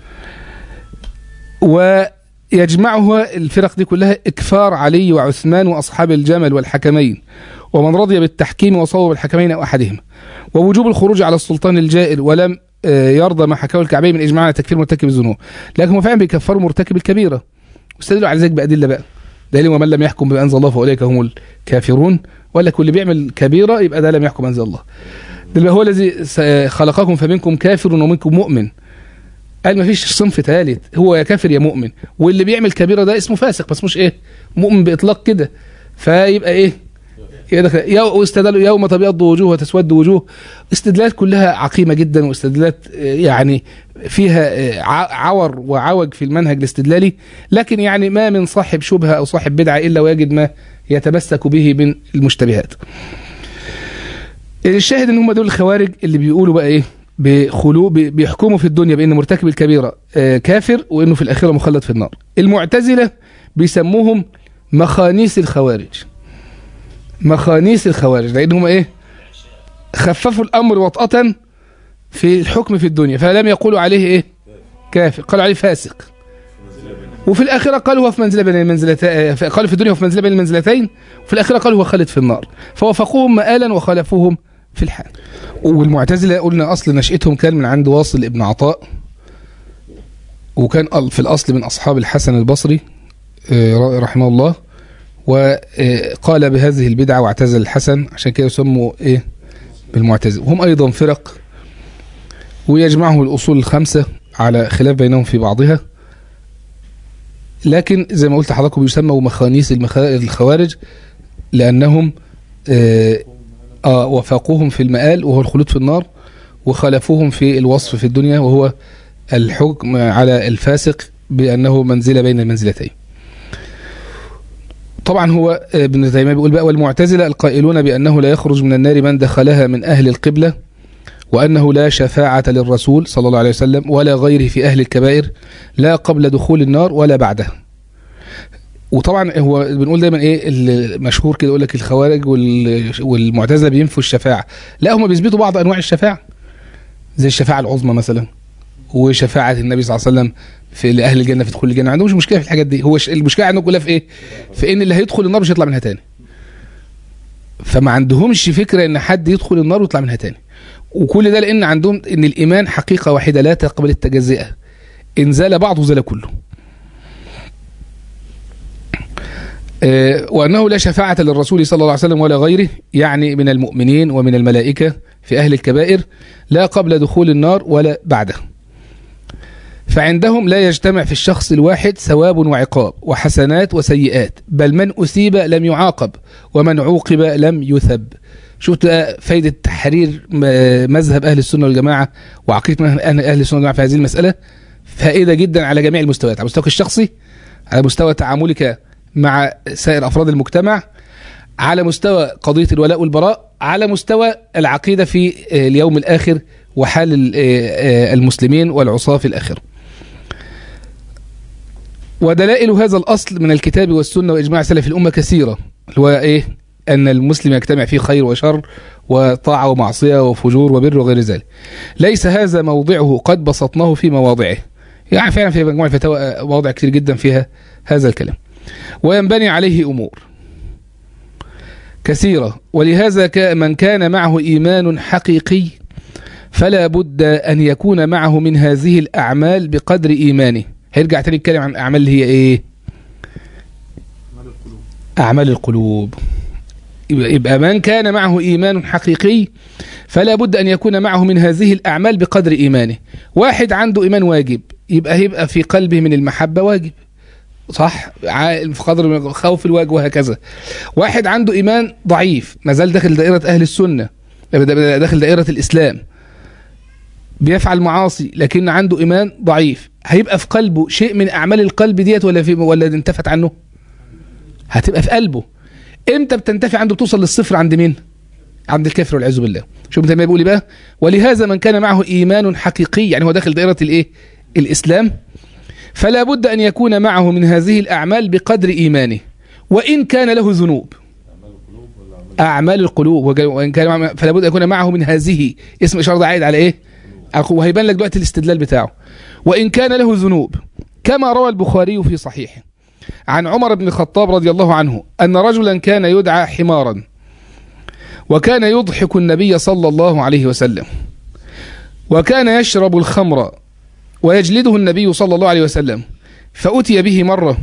ويجمعها الفرق دي كلها إكفار علي وعثمان وأصحاب الجمل والحكمين ومن رضي بالتحكيم وصوب الحكمين أو أحدهما ووجوب الخروج على السلطان الجائر ولم يرضى ما حكاه الكعبي من إجماع على تكفير مرتكب الذنوب لكن هم فعلا بيكفروا مرتكب الكبيرة واستدلوا على ذلك بأدلة بقى دليل ومن لم يحكم بما أنزل الله فأولئك هم الكافرون ولا كل بيعمل كبيرة يبقى ده لم يحكم أنزل الله ده هو الذي خلقكم فمنكم كافر ومنكم مؤمن قال ما فيش صنف ثالث هو يا كافر يا مؤمن واللي بيعمل كبيره ده اسمه فاسق بس مش ايه مؤمن باطلاق كده فيبقى ايه يبقى دخل- يو- واستدلوا يوم تبيض وجوه وتسود وجوه استدلالات كلها عقيمه جدا واستدلالات آه، يعني فيها آه، ع- عور وعوج في المنهج الاستدلالي لكن يعني ما من صاحب شبهه او صاحب بدعه الا ويجد ما يتمسك به من المشتبهات. الشاهد ان هم دول الخوارج اللي بيقولوا بقى ايه بخلو بي- بيحكموا في الدنيا بان مرتكب الكبيره آه، كافر وانه في الاخره مخلد في النار. المعتزله بيسموهم مخانيس الخوارج. مخانيس الخوارج لان هم ايه؟ خففوا الامر وطأة في الحكم في الدنيا فلم يقولوا عليه ايه؟ كافر قالوا عليه فاسق. وفي الاخره قالوا هو في منزله بين المنزلتين قالوا في الدنيا هو في منزله بين المنزلتين وفي الاخره قالوا هو خالد في النار فوافقوهم مآلا وخالفوهم في الحال والمعتزله قلنا اصل نشأتهم كان من عند واصل ابن عطاء وكان في الاصل من اصحاب الحسن البصري آه، رحمه الله وقال بهذه البدعه واعتزل الحسن عشان كده يسموا ايه بالمعتزله وهم ايضا فرق ويجمعهم الاصول الخمسه على خلاف بينهم في بعضها لكن زي ما قلت لحضراتكم بيسموا مخانيس المخ- الخوارج لانهم آه, اه وفاقوهم في المآل وهو الخلود في النار وخالفوهم في الوصف في الدنيا وهو الحكم على الفاسق بانه منزله بين المنزلتين. طبعا هو آه، ابن تيميه بيقول بقى والمعتزله القائلون بانه لا يخرج من النار من دخلها من اهل القبله وانه لا شفاعه للرسول صلى الله عليه وسلم ولا غيره في اهل الكبائر لا قبل دخول النار ولا بعده. وطبعا هو بنقول دايما ايه المشهور كده يقول لك الخوارج وال- والمعتزله بينفوا الشفاعه لا هم بيثبتوا بعض انواع الشفاعه زي الشفاعه العظمى مثلا وشفاعه النبي صلى الله عليه وسلم في لاهل الجنه في دخول الجنه ما عندهمش مشكله في الحاجات دي هو ش- المشكله عندهم كلها في ايه في ان اللي هيدخل النار مش هيطلع منها تاني فما عندهمش فكره ان حد يدخل النار ويطلع منها تاني وكل ده لان عندهم ان الايمان حقيقه واحده لا تقبل التجزئه ان زال بعضه زال كله آه، وأنه لا شفاعة للرسول صلى الله عليه وسلم ولا غيره يعني من المؤمنين ومن الملائكة في أهل الكبائر لا قبل دخول النار ولا بعده فعندهم لا يجتمع في الشخص الواحد ثواب وعقاب وحسنات وسيئات بل من أثيب لم يعاقب ومن عوقب لم يثب شفت بقى فايدة تحرير م- مذهب أهل السنة والجماعة وعقيدة أهل أهل السنة والجماعة في هذه المسألة فائدة جدا على جميع المستويات على مستواك الشخصي على مستوى تعاملك مع سائر افراد المجتمع على مستوى قضيه الولاء والبراء على مستوى العقيده في آه، اليوم الاخر وحال ال- آه، آه، المسلمين والعصاه في الاخره. ودلائل هذا الاصل من الكتاب والسنه واجماع سلف الامه كثيره اللي هو ايه؟ ان المسلم يجتمع فيه خير وشر وطاعه ومعصيه وفجور وبر وغير ذلك. ليس هذا موضعه قد بسطناه في مواضعه. يعني فعلا في مجموعه الفتاوى آه، مواضع كثير جدا فيها هذا الكلام. وينبني عليه امور كثيره ولهذا كا- من كان معه ايمان حقيقي فلا بد ان يكون معه من هذه الاعمال بقدر ايمانه هيرجع تاني يتكلم عن الاعمال اللي هي ايه أعمال القلوب اعمال القلوب يبقى يبقى من كان معه ايمان حقيقي فلا بد ان يكون معه من هذه الاعمال بقدر ايمانه واحد عنده ايمان واجب يبقى هيبقى في قلبه من المحبه واجب صح ع- في قدر من خوف الواجب وهكذا واحد عنده ايمان ضعيف ما زال داخل دائره اهل السنه داخل دائره الاسلام بيفعل معاصي لكن عنده ايمان ضعيف هيبقى في قلبه شيء من اعمال القلب ديت ولا في ولا انتفت عنه هتبقى في قلبه امتى بتنتفي عنده بتوصل للصفر عند مين عند الكافر والعياذ بالله شوف ابن تيميه بيقول إيه بقى ولهذا من كان معه ايمان حقيقي يعني هو داخل دائره الايه الاسلام فلا بد ان يكون معه من هذه الاعمال بقدر ايمانه وان كان له ذنوب اعمال القلوب وج- وان كان معه- فلا بد ان يكون معه من هذه اسم اشاره ده عائد على ايه على القلوب. وهيبان لك دلوقتي الاستدلال بتاعه وان كان له ذنوب كما روى البخاري في صحيحه عن عمر بن الخطاب رضي الله عنه أن رجلا كان يدعى حمارا وكان يضحك النبي صلى الله عليه وسلم وكان يشرب الخمر ويجلده النبي صلى الله عليه وسلم فأتي به مرة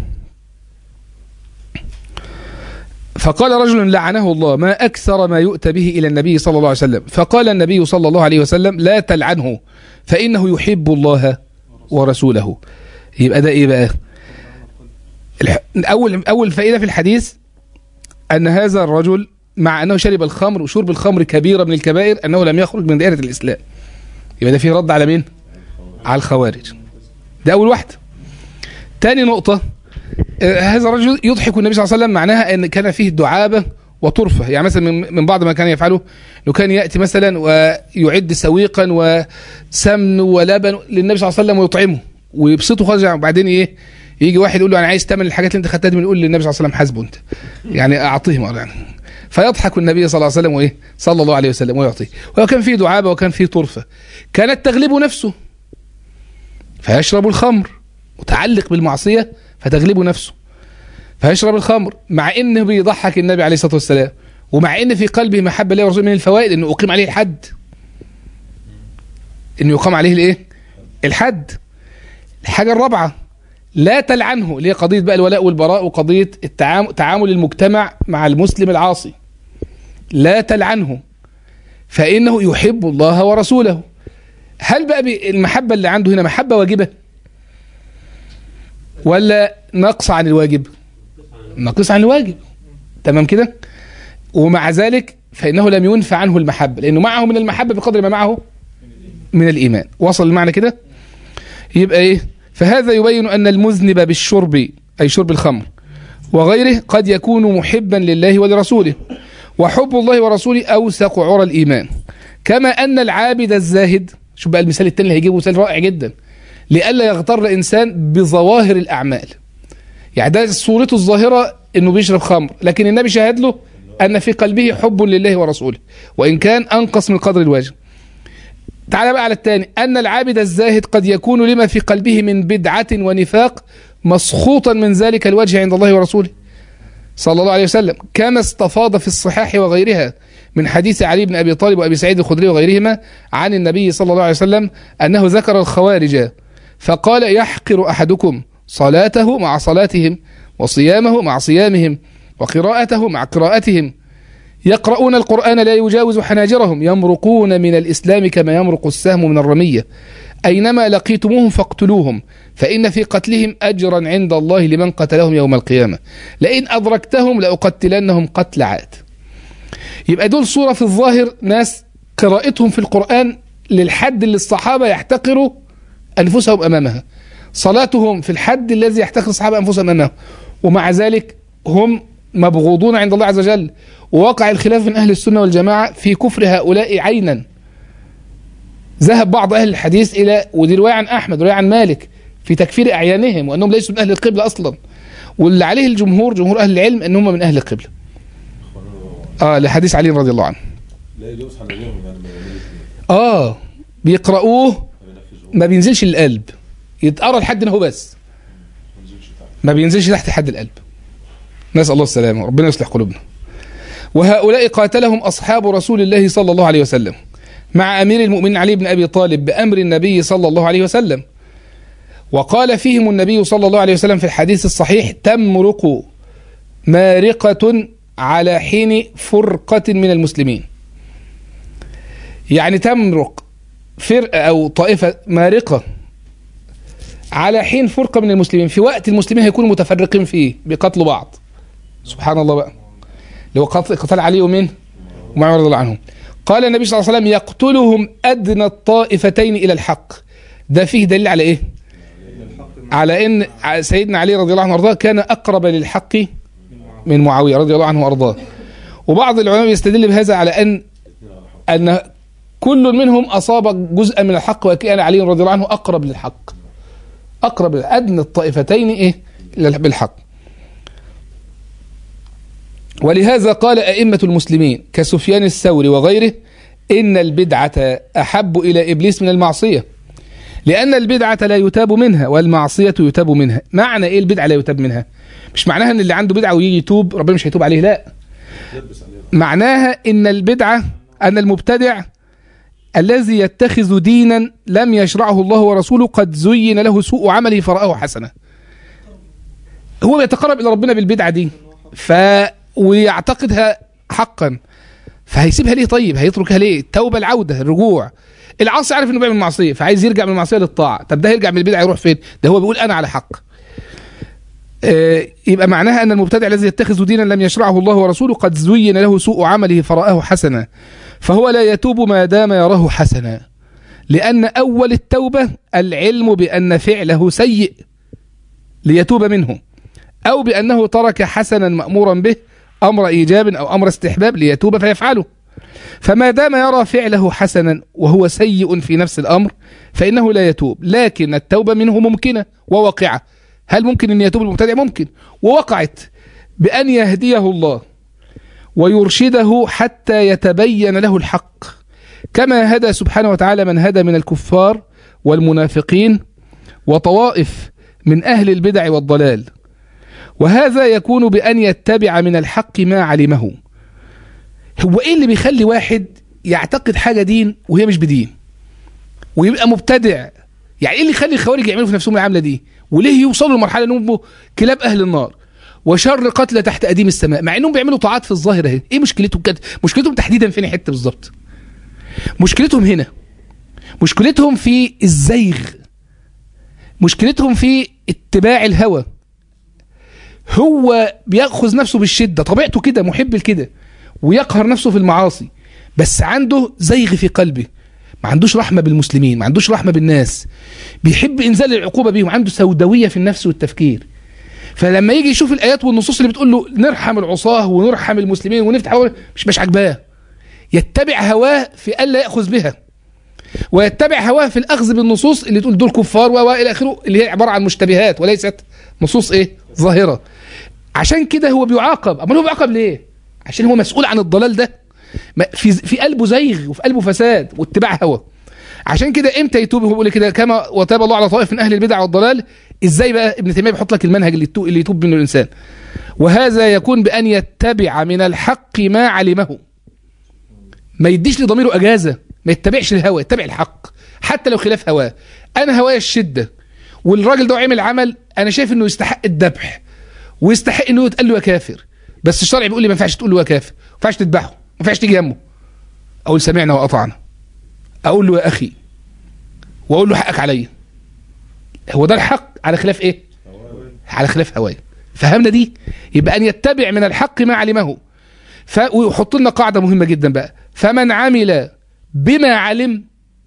فقال رجل لعنه الله ما أكثر ما يؤتى به إلى النبي صلى الله عليه وسلم فقال النبي صلى الله عليه وسلم لا تلعنه فإنه يحب الله ورسوله يبقى ده ايه بقى الح- اول اول فائده في الحديث ان هذا الرجل مع انه شرب الخمر وشرب الخمر كبيره من الكبائر انه لم يخرج من دائره الاسلام يبقى ده فيه رد على مين على الخوارج ده اول واحده تاني نقطه آه، هذا الرجل يضحك النبي صلى الله عليه وسلم معناها ان كان فيه دعابه وطرفه يعني مثلا من من بعض ما كان يفعله انه كان ياتي مثلا ويعد سويقا وسمن ولبن للنبي صلى الله عليه وسلم ويطعمه ويبسطه خالص يعني وبعدين ايه يجي واحد يقول له انا عايز ثمن الحاجات اللي انت خدتها دي يقول للنبي صلى الله عليه وسلم حاسبه انت يعني اعطيه مرة يعني فيضحك النبي صلى الله عليه وسلم وايه صلى الله عليه وسلم ويعطيه وكان فيه دعابه وكان فيه طرفه كانت تغلبه نفسه فيشرب الخمر متعلق بالمعصيه فتغلبه نفسه فيشرب الخمر مع انه بيضحك النبي عليه الصلاه والسلام ومع ان في قلبه محبه لله ورسوله من الفوائد انه اقيم عليه الحد انه يقام عليه الايه الحد الحاجه الرابعه لا تلعنه اللي هي قضيه بقى الولاء والبراء وقضيه التعامل تعامل المجتمع مع المسلم العاصي لا تلعنه فانه يحب الله ورسوله هل بقى بي- المحبه اللي عنده هنا محبه واجبه ولا نقص عن الواجب نقص عن الواجب تمام كده ومع ذلك فانه لم ينفع عنه المحبه لانه معه من المحبه بقدر ما معه من الايمان وصل المعنى كده يبقى ايه فهذا يبين ان المذنب بالشرب اي شرب الخمر وغيره قد يكون محبا لله ولرسوله وحب الله ورسوله اوثق عرى الايمان كما ان العابد الزاهد شوف بقى المثال الثاني اللي هيجيبه مثال رائع جدا لئلا يغتر الانسان بظواهر الاعمال يعني ده صورته الظاهره انه بيشرب خمر لكن النبي شهد له ان في قلبه حب لله ورسوله وان كان انقص من قدر الواجب تعال بقى على الثاني أن العابد الزاهد قد يكون لما في قلبه من بدعة ونفاق مسخوطا من ذلك الوجه عند الله ورسوله صلى الله عليه وسلم كما استفاض في الصحاح وغيرها من حديث علي بن أبي طالب وأبي سعيد الخدري وغيرهما عن النبي صلى الله عليه وسلم أنه ذكر الخوارج فقال يحقر أحدكم صلاته مع صلاتهم وصيامه مع صيامهم وقراءته مع قراءتهم يقرؤون القرآن لا يجاوز حناجرهم يمرقون من الإسلام كما يمرق السهم من الرمية أينما لقيتموهم فاقتلوهم فإن في قتلهم أجرا عند الله لمن قتلهم يوم القيامة لئن أدركتهم لأقتلنهم قتل عاد يبقى دول صورة في الظاهر ناس قراءتهم في القرآن للحد اللي الصحابة يحتقروا أنفسهم أمامها صلاتهم في الحد الذي يحتقر الصحابة أنفسهم أمامه ومع ذلك هم مبغوضون عند الله عز وجل ووقع الخلاف من أهل السنة والجماعة في كفر هؤلاء عينا ذهب بعض أهل الحديث إلى ودي رواية عن أحمد ورواية عن مالك في تكفير أعيانهم وأنهم ليسوا من أهل القبلة أصلا واللي عليه الجمهور جمهور أهل العلم أنهم من أهل القبلة آه لحديث علي رضي الله عنه لا يجوز حنانيهم يعني ما يعملوش آه بيقرأوه ما بينفذوش ما بينزلش القلب يتقرا لحد هو بس ما ينزلش تحت ما بينزلش تحت حد القلب نسأل الله السلامة ربنا يصلح قلوبنا وهؤلاء قاتلهم أصحاب رسول الله صلى الله عليه وسلم مع أمير المؤمنين علي بن أبي طالب بأمر النبي صلى الله عليه وسلم وقال فيهم النبي صلى الله عليه وسلم في الحديث الصحيح تمرق مارقة على حين فرقة من المسلمين يعني تمرق فرقة أو طائفة مارقة على حين فرقة من المسلمين في وقت المسلمين هيكونوا متفرقين فيه بقتل بعض سبحان الله بقى اللي هو قتل قتال علي ومين ومعاوية رضي الله عنهم قال النبي صلى الله عليه وسلم يقتلهم أدنى الطائفتين إلى الحق ده فيه دليل على إيه على إن سيدنا علي رضي الله عنه وأرضاه كان أقرب للحق من معاوية رضي الله عنه وأرضاه وبعض العلماء يستدل بهذا على أن أن كل منهم أصاب جزءا من الحق وكان علي رضي الله عنه أقرب للحق أقرب أدنى الطائفتين إيه بالحق ولهذا قال أئمة المسلمين كسفيان الثوري وغيره إن البدعة أحب إلى إبليس من المعصية لأن البدعة لا يتاب منها والمعصية يتاب منها معنى إيه البدعة لا يتاب منها مش معناها أن اللي عنده بدعة ويجي يتوب ربنا مش هيتوب عليه لا يلبس عليها معناها إن البدعة أن المبتدع الذي يتخذ دينا لم يشرعه الله ورسوله قد زين له سوء عمله فرآه حسنة هو بيتقرب إلى ربنا بالبدعة دي ف ويعتقدها حقا فهيسيبها ليه طيب هيتركها ليه التوبة العودة الرجوع العاصي عارف انه بيعمل معصيه فعايز يرجع من المعصيه للطاعه طب ده يرجع من البدعه يروح فين ده هو بيقول انا على حق آه، يبقى معناها ان المبتدع الذي يتخذ دينا لم يشرعه الله ورسوله قد زين له سوء عمله فرآه حسنا فهو لا يتوب ما دام يراه حسنا لأن أول التوبة العلم بأن فعله سيء ليتوب منه أو بأنه ترك حسنا مأمورا به أمر إيجاب أو أمر استحباب ليتوب فيفعله فما دام يرى فعله حسنا وهو سيء في نفس الأمر فإنه لا يتوب لكن التوبة منه ممكنة وواقعة هل ممكن أن يتوب المبتدع ممكن ووقعت بأن يهديه الله ويرشده حتى يتبين له الحق كما هدى سبحانه وتعالى من هدى من الكفار والمنافقين وطوائف من أهل البدع والضلال وهذا يكون بأن يتبع من الحق ما علمه هو إيه اللي بيخلي واحد يعتقد حاجة دين وهي مش بدين ويبقى مبتدع يعني ايه اللي يخلي الخوارج يعملوا في نفسهم العمله دي وليه يوصلوا لمرحله انهم يبقوا كلاب اهل النار وشر قتلى تحت اديم السماء مع انهم بيعملوا طاعات في الظاهر اهي ايه مشكلتهم كده مشكلتهم تحديدا فين حته بالظبط مشكلتهم هنا مشكلتهم في الزيغ مشكلتهم في اتباع الهوى هو بيأخذ نفسه بالشدة طبيعته كده محب لكده ويقهر نفسه في المعاصي بس عنده زيغ في قلبه ما عندوش رحمة بالمسلمين ما عندوش رحمة بالناس بيحب إنزال العقوبة بيهم عنده سوداوية في النفس والتفكير فلما يجي يشوف الآيات والنصوص اللي بتقول له نرحم العصاة ونرحم المسلمين ونفتح أول- مش مش عاجباه يتبع هواه في ألا يأخذ بها ويتبع هواه في الأخذ بالنصوص اللي تقول دول كفار و إلى آخره اللي هي عبارة عن مشتبهات وليست نصوص إيه ظاهرة عشان كده هو بيعاقب أمال هو بيعاقب ليه عشان هو مسؤول عن الضلال ده ما- في في قلبه زيغ وفي قلبه فساد واتباع هوى عشان كده امتى يتوب هو بيقول كده كما وتاب الله على طائف من اهل البدع والضلال ازاي بقى ابن تيميه بيحط لك المنهج اللي يتوب, اللي يتوب منه الانسان وهذا يكون بان يتبع من الحق ما علمه ما يديش لضميره اجازه ما يتبعش الهوى يتبع الحق حتى لو خلاف هواه انا هوايا الشده والراجل ده عمل عمل انا شايف انه يستحق الذبح ويستحق انه يتقال له يا كافر بس الشرع بيقول لي ما ينفعش تقول له يا كافر ما ينفعش تذبحه ما ينفعش تيجي جنبه اقول سمعنا واطعنا اقول له يا اخي واقول له حقك عليا هو ده الحق على خلاف ايه على خلاف هوايه فهمنا دي يبقى ان يتبع من الحق ما علمه ف... ويحط لنا قاعده مهمه جدا بقى فمن عمل بما علم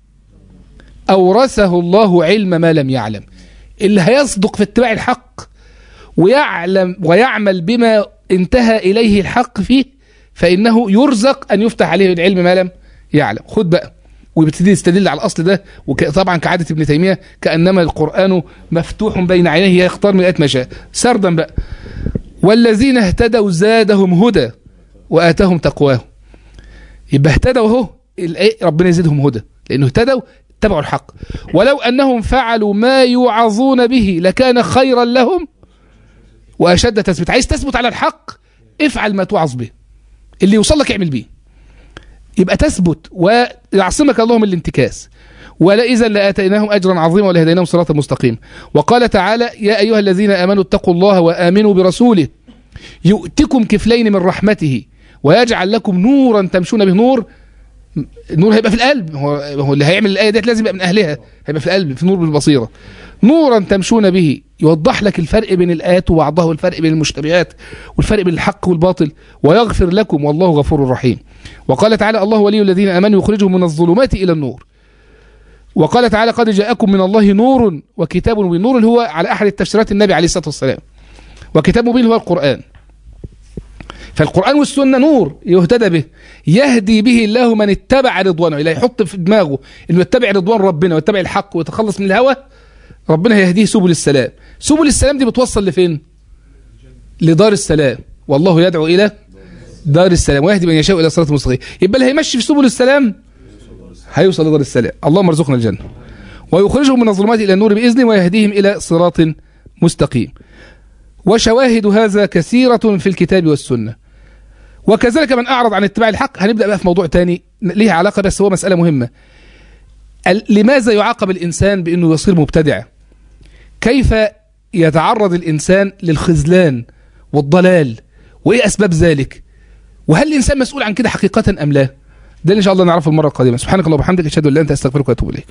اورثه الله علم ما لم يعلم اللي هيصدق في اتباع الحق ويعلم ويعمل بما انتهى اليه الحق فيه فانه يرزق ان يفتح عليه العلم ما لم يعلم خد بقى ويبتدي يستدل على الاصل ده وطبعا كعاده ابن تيميه كانما القران مفتوح بين عينيه يختار من الايات ما شاء سردا بقى والذين اهتدوا زادهم هدى واتاهم تقواهم يبقى اهتدوا اهو الآية- ربنا يزيدهم هدى لانه اهتدوا اتبعوا الحق ولو انهم فعلوا ما يوعظون به لكان خيرا لهم واشد تثبيت عايز تثبت على الحق افعل ما توعظ به اللي يوصل لك اعمل بيه يبقى تثبت ويعصمك الله من الانتكاس ولا إذا لآتيناهم أجرا عظيما ولهديناهم صراطا مستقيما وقال تعالى يا أيها الذين آمنوا اتقوا الله وآمنوا برسوله يؤتكم كفلين من رحمته ويجعل لكم نورا تمشون به نور النور هيبقى في القلب هو هو اللي هيعمل الآية ديت لازم يبقى من أهلها هيبقى في القلب في نور بالبصيرة نورا تمشون به يوضح لك الفرق بين الآيات وبعضها والفرق بين المشتبهات والفرق بين الحق والباطل ويغفر لكم والله غفور رحيم وقال تعالى الله ولي الذين امنوا يخرجهم من الظلمات الى النور وقال تعالى قد جاءكم من الله نور وكتاب مبين نور اللي هو على احد التفسيرات النبي عليه الصلاه والسلام وكتاب مبين هو القران فالقران والسنه نور يهتدى به يهدي به الله من اتبع رضوانه اللي يحط في دماغه انه يتبع رضوان ربنا ويتبع الحق ويتخلص من الهوى ربنا هيهديه سبل السلام سبل السلام دي بتوصل لفين لدار السلام والله يدعو الى دار السلام ويهدي من يشاء الى صراط مستقيم يبقى اللي هيمشي في سبل السلام هيوصل لدار السلام اللهم ارزقنا الجنه ويخرجهم من الظلمات الى النور باذنه ويهديهم الى صراط مستقيم وشواهد هذا كثيره في الكتاب والسنه وكذلك من اعرض عن اتباع الحق هنبدا بقى في موضوع تاني ليه علاقه بس هو مساله مهمه ال- لماذا يعاقب الانسان بانه يصير مبتدع كيف يتعرض الانسان للخذلان والضلال وايه اسباب ذلك وهل الانسان مسؤول عن كده حقيقه ام لا ده اللي ان شاء الله نعرفه المره القادمه سبحانك اللهم وبحمدك اشهد ان لا اله الا انت استغفرك واتوب اليك